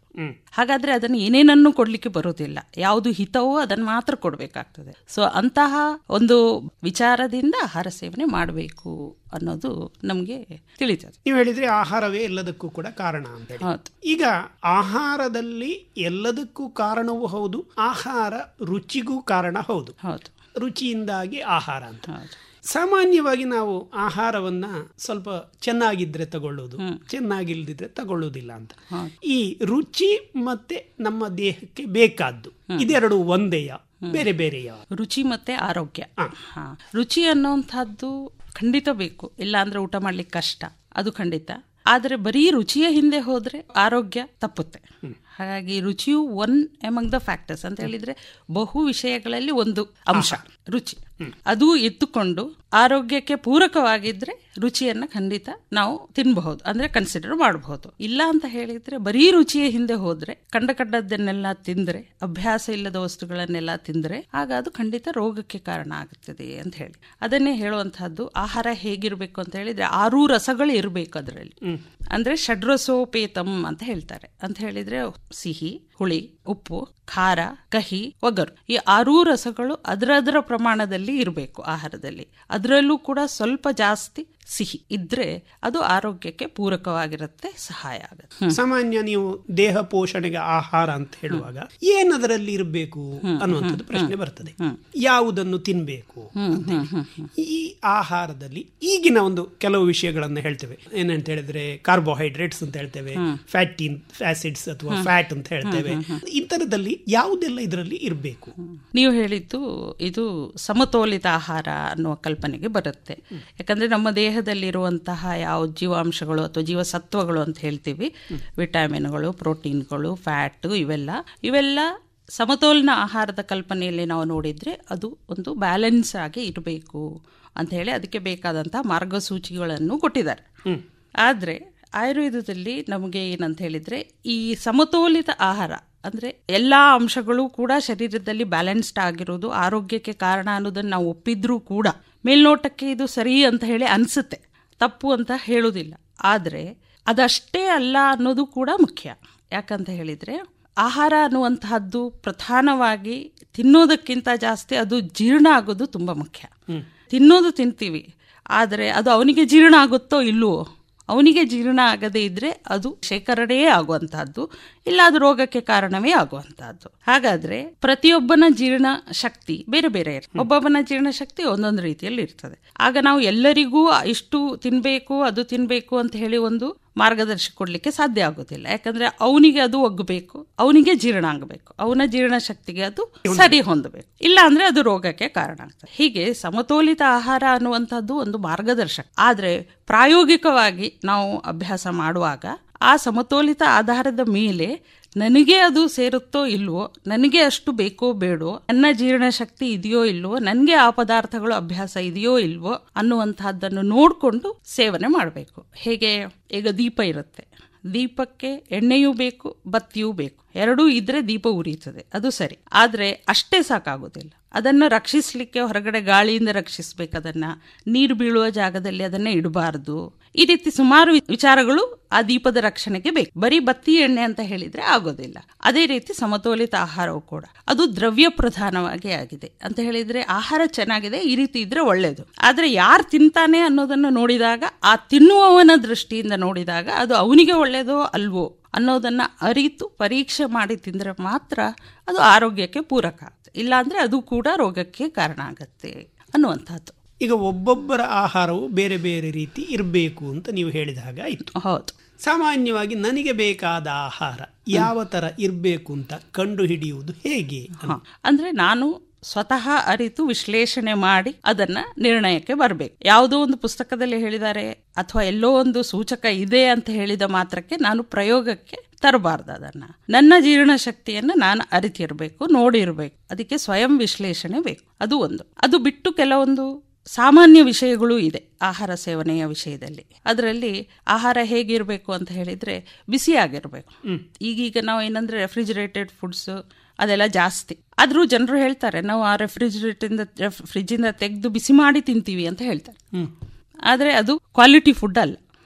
ಹಾಗಾದ್ರೆ ಅದನ್ನು ಏನೇನನ್ನು ಕೊಡ್ಲಿಕ್ಕೆ ಬರೋದಿಲ್ಲ ಯಾವುದು ಹಿತವೋ ಅದನ್ನು ಮಾತ್ರ ಕೊಡಬೇಕಾಗ್ತದೆ ಸೊ ಅಂತಹ ಒಂದು ವಿಚಾರದಿಂದ ಆಹಾರ ಸೇವನೆ ಮಾಡಬೇಕು ಅನ್ನೋದು ನಮಗೆ ತಿಳಿತದೆ ನೀವು ಹೇಳಿದ್ರೆ ಆಹಾರವೇ ಎಲ್ಲದಕ್ಕೂ ಕೂಡ ಕಾರಣ ಅಂತ ಹೇಳಿ ಹೌದು. ಈಗ ಆಹಾರದಲ್ಲಿ ಎಲ್ಲದಕ್ಕೂ ಕಾರಣವೂ ಹೌದು ಆಹಾರ ರುಚಿಗೂ ಕಾರಣ ಹೌದು ಹೌದು ರುಚಿಯಿಂದಾಗಿ ಆಹಾರ ಅಂತ ಸಾಮಾನ್ಯವಾಗಿ ನಾವು ಆಹಾರವನ್ನ ಸ್ವಲ್ಪ ಚೆನ್ನಾಗಿದ್ರೆ ತಗೊಳ್ಳೋದು ಚೆನ್ನಾಗಿಲ್ದಿದ್ರೆ ತಗೊಳ್ಳೋದಿಲ್ಲ ಅಂತ ಈ ರುಚಿ ಮತ್ತೆ ನಮ್ಮ ದೇಹಕ್ಕೆ ಬೇಕಾದ್ದು ಇದೆರಡು ಒಂದೇಯ ಬೇರೆ ಬೇರೆಯ ರುಚಿ ಮತ್ತೆ ಆರೋಗ್ಯ ಹಾ. ರುಚಿ ಅನ್ನೋಂಥದ್ದು ಖಂಡಿತ ಬೇಕು ಇಲ್ಲ ಅಂದ್ರೆ ಊಟ ಮಾಡ್ಲಿಕ್ಕೆ ಕಷ್ಟ ಅದು ಖಂಡಿತ ಆದರೆ ಬರೀ ರುಚಿಯ ಹಿಂದೆ ಹೋದ್ರೆ ಆರೋಗ್ಯ ತಪ್ಪುತ್ತೆ ಹಾಗಾಗಿ ರುಚಿಯು ಒನ್ ಎಮಂಗ್ ದ ಫ್ಯಾಕ್ಟರ್ಸ್ ಅಂತ ಹೇಳಿದ್ರೆ ಬಹು ವಿಷಯಗಳಲ್ಲಿ ಒಂದು ಅಂಶ ರುಚಿ ಅದು ಎತ್ತುಕೊಂಡು ಆರೋಗ್ಯಕ್ಕೆ ಪೂರಕವಾಗಿದ್ರೆ ರುಚಿಯನ್ನ ಖಂಡಿತ ನಾವು ತಿನ್ನಬಹುದು ಅಂದ್ರೆ ಕನ್ಸಿಡರ್ ಮಾಡಬಹುದು ಇಲ್ಲ ಅಂತ ಹೇಳಿದ್ರೆ ಬರೀ ರುಚಿಯ ಹಿಂದೆ ಹೋದ್ರೆ ಕಂಡ ಕಂಡದ್ದನ್ನೆಲ್ಲ ತಿಂದ್ರೆ ಅಭ್ಯಾಸ ಇಲ್ಲದ ವಸ್ತುಗಳನ್ನೆಲ್ಲ ತಿಂದ್ರೆ ಆಗ ಅದು ಖಂಡಿತ ರೋಗಕ್ಕೆ ಕಾರಣ ಆಗುತ್ತದೆ ಅಂತ ಹೇಳಿ ಅದನ್ನೇ ಹೇಳುವಂತಹದ್ದು ಆಹಾರ ಹೇಗಿರ್ಬೇಕು ಅಂತ ಹೇಳಿದ್ರೆ ಆರೂ ರಸಗಳು ಇರಬೇಕು ಅದರಲ್ಲಿ ಅಂದ್ರೆ ಷಡ್ರಸೋಪೇತಂ ಅಂತ ಹೇಳ್ತಾರೆ ಅಂತ ಹೇಳಿದ್ರೆ ಸಿಹಿ ಹುಳಿ ಉಪ್ಪು ಖಾರ ಕಹಿ ಒಗರು ಈ ಆರೂ ರಸಗಳು ಅದರದರ ಪ್ರಮಾಣದಲ್ಲಿ ಇರಬೇಕು ಆಹಾರದಲ್ಲಿ ಅದರಲ್ಲೂ ಕೂಡ ಸ್ವಲ್ಪ ಜಾಸ್ತಿ ಸಿಹಿ ಇದ್ರೆ ಅದು ಆರೋಗ್ಯಕ್ಕೆ ಪೂರಕವಾಗಿರುತ್ತೆ ಸಹಾಯ ಆಗುತ್ತೆ ಸಾಮಾನ್ಯ ನೀವು ದೇಹ ಪೋಷಣೆಗೆ ಆಹಾರ ಅಂತ ಹೇಳುವಾಗ ಏನದರಲ್ಲಿ ಇರಬೇಕು ಅನ್ನುವಂಥದ್ದು ಪ್ರಶ್ನೆ ಬರ್ತದೆ ಯಾವುದನ್ನು ತಿನ್ಬೇಕು ಅಂತ ಹೇಳಿ. ಈ ಆಹಾರದಲ್ಲಿ ಈಗಿನ ಒಂದು ಕೆಲವು ವಿಷಯಗಳನ್ನು ಹೇಳ್ತೇವೆ ಏನಂತ ಹೇಳಿದ್ರೆ ಕಾರ್ಬೋಹೈಡ್ರೇಟ್ಸ್ ಅಂತ ಹೇಳ್ತೇವೆ ಫ್ಯಾಟಿನ್ ಆಸಿಡ್ಸ್ ಅಥವಾ ಫ್ಯಾಟ್ ಅಂತ ಹೇಳ್ತೇವೆ ಇಂಥರದಲ್ಲಿ ಯಾವುದೆಲ್ಲ ಇದರಲ್ಲಿ ಇರಬೇಕು ನೀವು ಹೇಳಿದ್ದು ಇದು ಸಮತೋಲಿತ ಆಹಾರ ಅನ್ನುವ ಕಲ್ಪನೆಗೆ ಬರುತ್ತೆ ಯಾಕಂದ್ರೆ ನಮ್ಮ ದೇಹದಲ್ಲಿರುವಂತಹ ಯಾವ ಜೀವಾಂಶಗಳು ಅಥವಾ ಜೀವಸತ್ವಗಳು ಅಂತ ಹೇಳ್ತೀವಿ ವಿಟಮಿನ್ಗಳು ಪ್ರೋಟೀನ್ಗಳು ಫ್ಯಾಟ್ ಇವೆಲ್ಲ ಇವೆಲ್ಲ ಸಮತೋಲನ ಆಹಾರದ ಕಲ್ಪನೆಯಲ್ಲಿ ನಾವು ನೋಡಿದ್ರೆ ಅದು ಒಂದು ಬ್ಯಾಲೆನ್ಸ್ ಆಗಿ ಇರಬೇಕು ಅಂತ ಹೇಳಿ ಅದಕ್ಕೆ ಬೇಕಾದಂತಹ ಮಾರ್ಗಸೂಚಿಗಳನ್ನು ಕೊಟ್ಟಿದ್ದಾರೆ ಆದರೆ ಆಯುರ್ವೇದದಲ್ಲಿ ನಮಗೆ ಏನಂತ ಹೇಳಿದ್ರೆ ಈ ಸಮತೋಲಿತ ಆಹಾರ ಅಂದ್ರೆ ಎಲ್ಲಾ ಅಂಶಗಳು ಕೂಡ ಶರೀರದಲ್ಲಿ ಬ್ಯಾಲೆನ್ಸ್ಡ್ ಆಗಿರೋದು ಆರೋಗ್ಯಕ್ಕೆ ಕಾರಣ ಅನ್ನೋದನ್ನ ನಾವು ಒಪ್ಪಿದ್ರೂ ಕೂಡ ಮೇಲ್ನೋಟಕ್ಕೆ ಇದು ಸರಿ ಅಂತ ಹೇಳಿ ಅನ್ಸುತ್ತೆ ತಪ್ಪು ಅಂತ ಹೇಳುವುದಿಲ್ಲ ಆದರೆ ಅದಷ್ಟೇ ಅಲ್ಲ ಅನ್ನೋದು ಕೂಡ ಮುಖ್ಯ ಯಾಕಂತ ಹೇಳಿದ್ರೆ ಆಹಾರ ಅನ್ನುವಂತಹದ್ದು ಪ್ರಧಾನವಾಗಿ ತಿನ್ನೋದಕ್ಕಿಂತ ಜಾಸ್ತಿ ಅದು ಜೀರ್ಣ ಆಗೋದು ತುಂಬಾ ಮುಖ್ಯ ತಿನ್ನೋದು ತಿಂತೀವಿ ಆದರೆ ಅದು ಅವನಿಗೆ ಜೀರ್ಣ ಆಗುತ್ತೋ ಇಲ್ವೋ ಅವನಿಗೆ ಜೀರ್ಣ ಆಗದೇ ಇದ್ರೆ ಅದು ಶೇಖರಣೆಯೇ ಆಗುವಂತಹದ್ದು ಇಲ್ಲ ಅದು ರೋಗಕ್ಕೆ ಕಾರಣವೇ ಆಗುವಂತಹದ್ದು ಹಾಗಾದ್ರೆ ಪ್ರತಿಯೊಬ್ಬನ ಜೀರ್ಣ ಶಕ್ತಿ ಬೇರೆ ಬೇರೆ ಇರ್ತದೆ ಒಬ್ಬೊಬ್ಬನ ಜೀರ್ಣ ಶಕ್ತಿ ಒಂದೊಂದು ರೀತಿಯಲ್ಲಿ ಇರ್ತದೆ ಆಗ ನಾವು ಎಲ್ಲರಿಗೂ ಇಷ್ಟು ತಿನ್ಬೇಕು ಅದು ತಿನ್ಬೇಕು ಅಂತ ಹೇಳಿ ಒಂದು ಮಾರ್ಗದರ್ಶಿ ಕೊಡ್ಲಿಕ್ಕೆ ಸಾಧ್ಯ ಆಗೋದಿಲ್ಲ ಯಾಕಂದ್ರೆ ಅವನಿಗೆ ಅದು ಒಗ್ಗಬೇಕು ಅವನಿಗೆ ಜೀರ್ಣ ಆಗಬೇಕು ಅವನ ಜೀರ್ಣ ಶಕ್ತಿಗೆ ಅದು ಸರಿ ಹೊಂದಬೇಕು ಇಲ್ಲ ಅಂದ್ರೆ ಅದು ರೋಗಕ್ಕೆ ಕಾರಣ ಆಗ್ತದೆ ಹೀಗೆ ಸಮತೋಲಿತ ಆಹಾರ ಅನ್ನುವಂಥದ್ದು ಒಂದು ಮಾರ್ಗದರ್ಶಕ ಆದ್ರೆ ಪ್ರಾಯೋಗಿಕವಾಗಿ ನಾವು ಅಭ್ಯಾಸ ಮಾಡುವಾಗ ಆ ಸಮತೋಲಿತ ಆಧಾರದ ಮೇಲೆ ನನಗೆ ಅದು ಸೇರುತ್ತೋ ಇಲ್ವೋ ನನಗೆ ಅಷ್ಟು ಬೇಕೋ ಬೇಡೋ ನನ್ನ ಜೀರ್ಣ ಶಕ್ತಿ ಇದೆಯೋ ಇಲ್ವೋ ನನಗೆ ಆ ಪದಾರ್ಥಗಳು ಅಭ್ಯಾಸ ಇದೆಯೋ ಇಲ್ವೋ ಅನ್ನುವಂತಹದ್ದನ್ನು ನೋಡಿಕೊಂಡು ಸೇವನೆ ಮಾಡಬೇಕು ಹೇಗೆ ಈಗ ದೀಪ ಇರುತ್ತೆ ದೀಪಕ್ಕೆ ಎಣ್ಣೆಯೂ ಬೇಕು ಬತ್ತಿಯೂ ಬೇಕು ಎರಡೂ ಇದ್ರೆ ದೀಪ ಉರಿಯುತ್ತದೆ ಅದು ಸರಿ ಆದ್ರೆ ಅಷ್ಟೇ ಸಾಕಾಗೋದಿಲ್ಲ ಅದನ್ನು ರಕ್ಷಿಸಲಿಕ್ಕೆ ಹೊರಗಡೆ ಗಾಳಿಯಿಂದ ರಕ್ಷಿಸ್ಬೇಕು ಅದನ್ನ ನೀರು ಬೀಳುವ ಜಾಗದಲ್ಲಿ ಅದನ್ನ ಇಡಬಾರದು ಈ ರೀತಿ ಸುಮಾರು ವಿಚಾರಗಳು ಆ ದೀಪದ ರಕ್ಷಣೆಗೆ ಬೇಕು ಬರೀ ಬತ್ತಿ ಎಣ್ಣೆ ಅಂತ ಹೇಳಿದ್ರೆ ಆಗೋದಿಲ್ಲ ಅದೇ ರೀತಿ ಸಮತೋಲಿತ ಆಹಾರವು ಕೂಡ ಅದು ದ್ರವ್ಯ ಪ್ರಧಾನವಾಗಿ ಆಗಿದೆ ಅಂತ ಹೇಳಿದ್ರೆ ಆಹಾರ ಚೆನ್ನಾಗಿದೆ ಈ ರೀತಿ ಇದ್ರೆ ಒಳ್ಳೇದು ಆದ್ರೆ ಯಾರು ತಿಂತಾನೆ ಅನ್ನೋದನ್ನು ನೋಡಿದಾಗ ಆ ತಿನ್ನುವವನ ದೃಷ್ಟಿಯಿಂದ ನೋಡಿದಾಗ ಅದು ಅವನಿಗೆ ಒಳ್ಳೇದೋ ಅಲ್ವೋ ಅನ್ನೋದನ್ನ ಅರಿತು ಪರೀಕ್ಷೆ ಮಾಡಿ ತಿಂದ್ರೆ ಮಾತ್ರ ಅದು ಆರೋಗ್ಯಕ್ಕೆ ಪೂರಕ ಆಗುತ್ತೆ ಇಲ್ಲಾಂದ್ರೆ ಅದು ಕೂಡ ರೋಗಕ್ಕೆ ಕಾರಣ ಆಗತ್ತೆ ಅನ್ನುವಂಥದ್ದು ಈಗ ಒಬ್ಬೊಬ್ಬರ ಆಹಾರವು ಬೇರೆ ಬೇರೆ ರೀತಿ ಇರಬೇಕು ಅಂತ ನೀವು ಹೇಳಿದ ಹಾಗೆ ಆಯ್ತು ಹೌದು ಸಾಮಾನ್ಯವಾಗಿ ನನಗೆ ಬೇಕಾದ ಆಹಾರ ಯಾವ ತರ ಇರಬೇಕು ಅಂತ ಕಂಡು ಹಿಡಿಯುವುದು ಹೇಗೆ ಅಂದ್ರೆ ನಾನು ಸ್ವತಃ ಅರಿತು ವಿಶ್ಲೇಷಣೆ ಮಾಡಿ ಅದನ್ನ ನಿರ್ಣಯಕ್ಕೆ ಬರಬೇಕು ಯಾವುದೋ ಒಂದು ಪುಸ್ತಕದಲ್ಲಿ ಹೇಳಿದ್ದಾರೆ ಅಥವಾ ಎಲ್ಲೋ ಒಂದು ಸೂಚಕ ಇದೆ ಅಂತ ಹೇಳಿದ ಮಾತ್ರಕ್ಕೆ ನಾನು ಪ್ರಯೋಗಕ್ಕೆ ತರಬಾರ್ದು ಅದನ್ನ ನನ್ನ ಜೀರ್ಣ ಶಕ್ತಿಯನ್ನು ನಾನು ಅರಿತಿರ್ಬೇಕು ನೋಡಿರ್ಬೇಕು ಅದಕ್ಕೆ ಸ್ವಯಂ ವಿಶ್ಲೇಷಣೆ ಬೇಕು ಅದು ಒಂದು ಅದು ಬಿಟ್ಟು ಕೆಲವೊಂದು ಸಾಮಾನ್ಯ ವಿಷಯಗಳು ಇದೆ ಆಹಾರ ಸೇವನೆಯ ವಿಷಯದಲ್ಲಿ ಅದರಲ್ಲಿ ಆಹಾರ ಹೇಗಿರಬೇಕು ಅಂತ ಹೇಳಿದ್ರೆ ಬಿಸಿಯಾಗಿರ್ಬೇಕು ಈಗೀಗ ನಾವು ಏನಂದ್ರೆ ರೆಫ್ರಿಜಿರೇಟೆಡ್ ಫುಡ್ಸ್ ಅದೆಲ್ಲ ಜಾಸ್ತಿ ಆದ್ರೂ ಜನರು ಹೇಳ್ತಾರೆ ನಾವು ಆ ರೆಫ್ರಿಜಿರೇಟರ್ ಫ್ರಿಜ್ಜಿಂದ ತೆಗೆದು ಬಿಸಿ ಮಾಡಿ ತಿಂತೀವಿ ಅಂತ ಹೇಳ್ತಾರೆ ಆದ್ರೆ ಅದು ಕ್ವಾಲಿಟಿ ಫುಡ್ ಅಲ್ಲ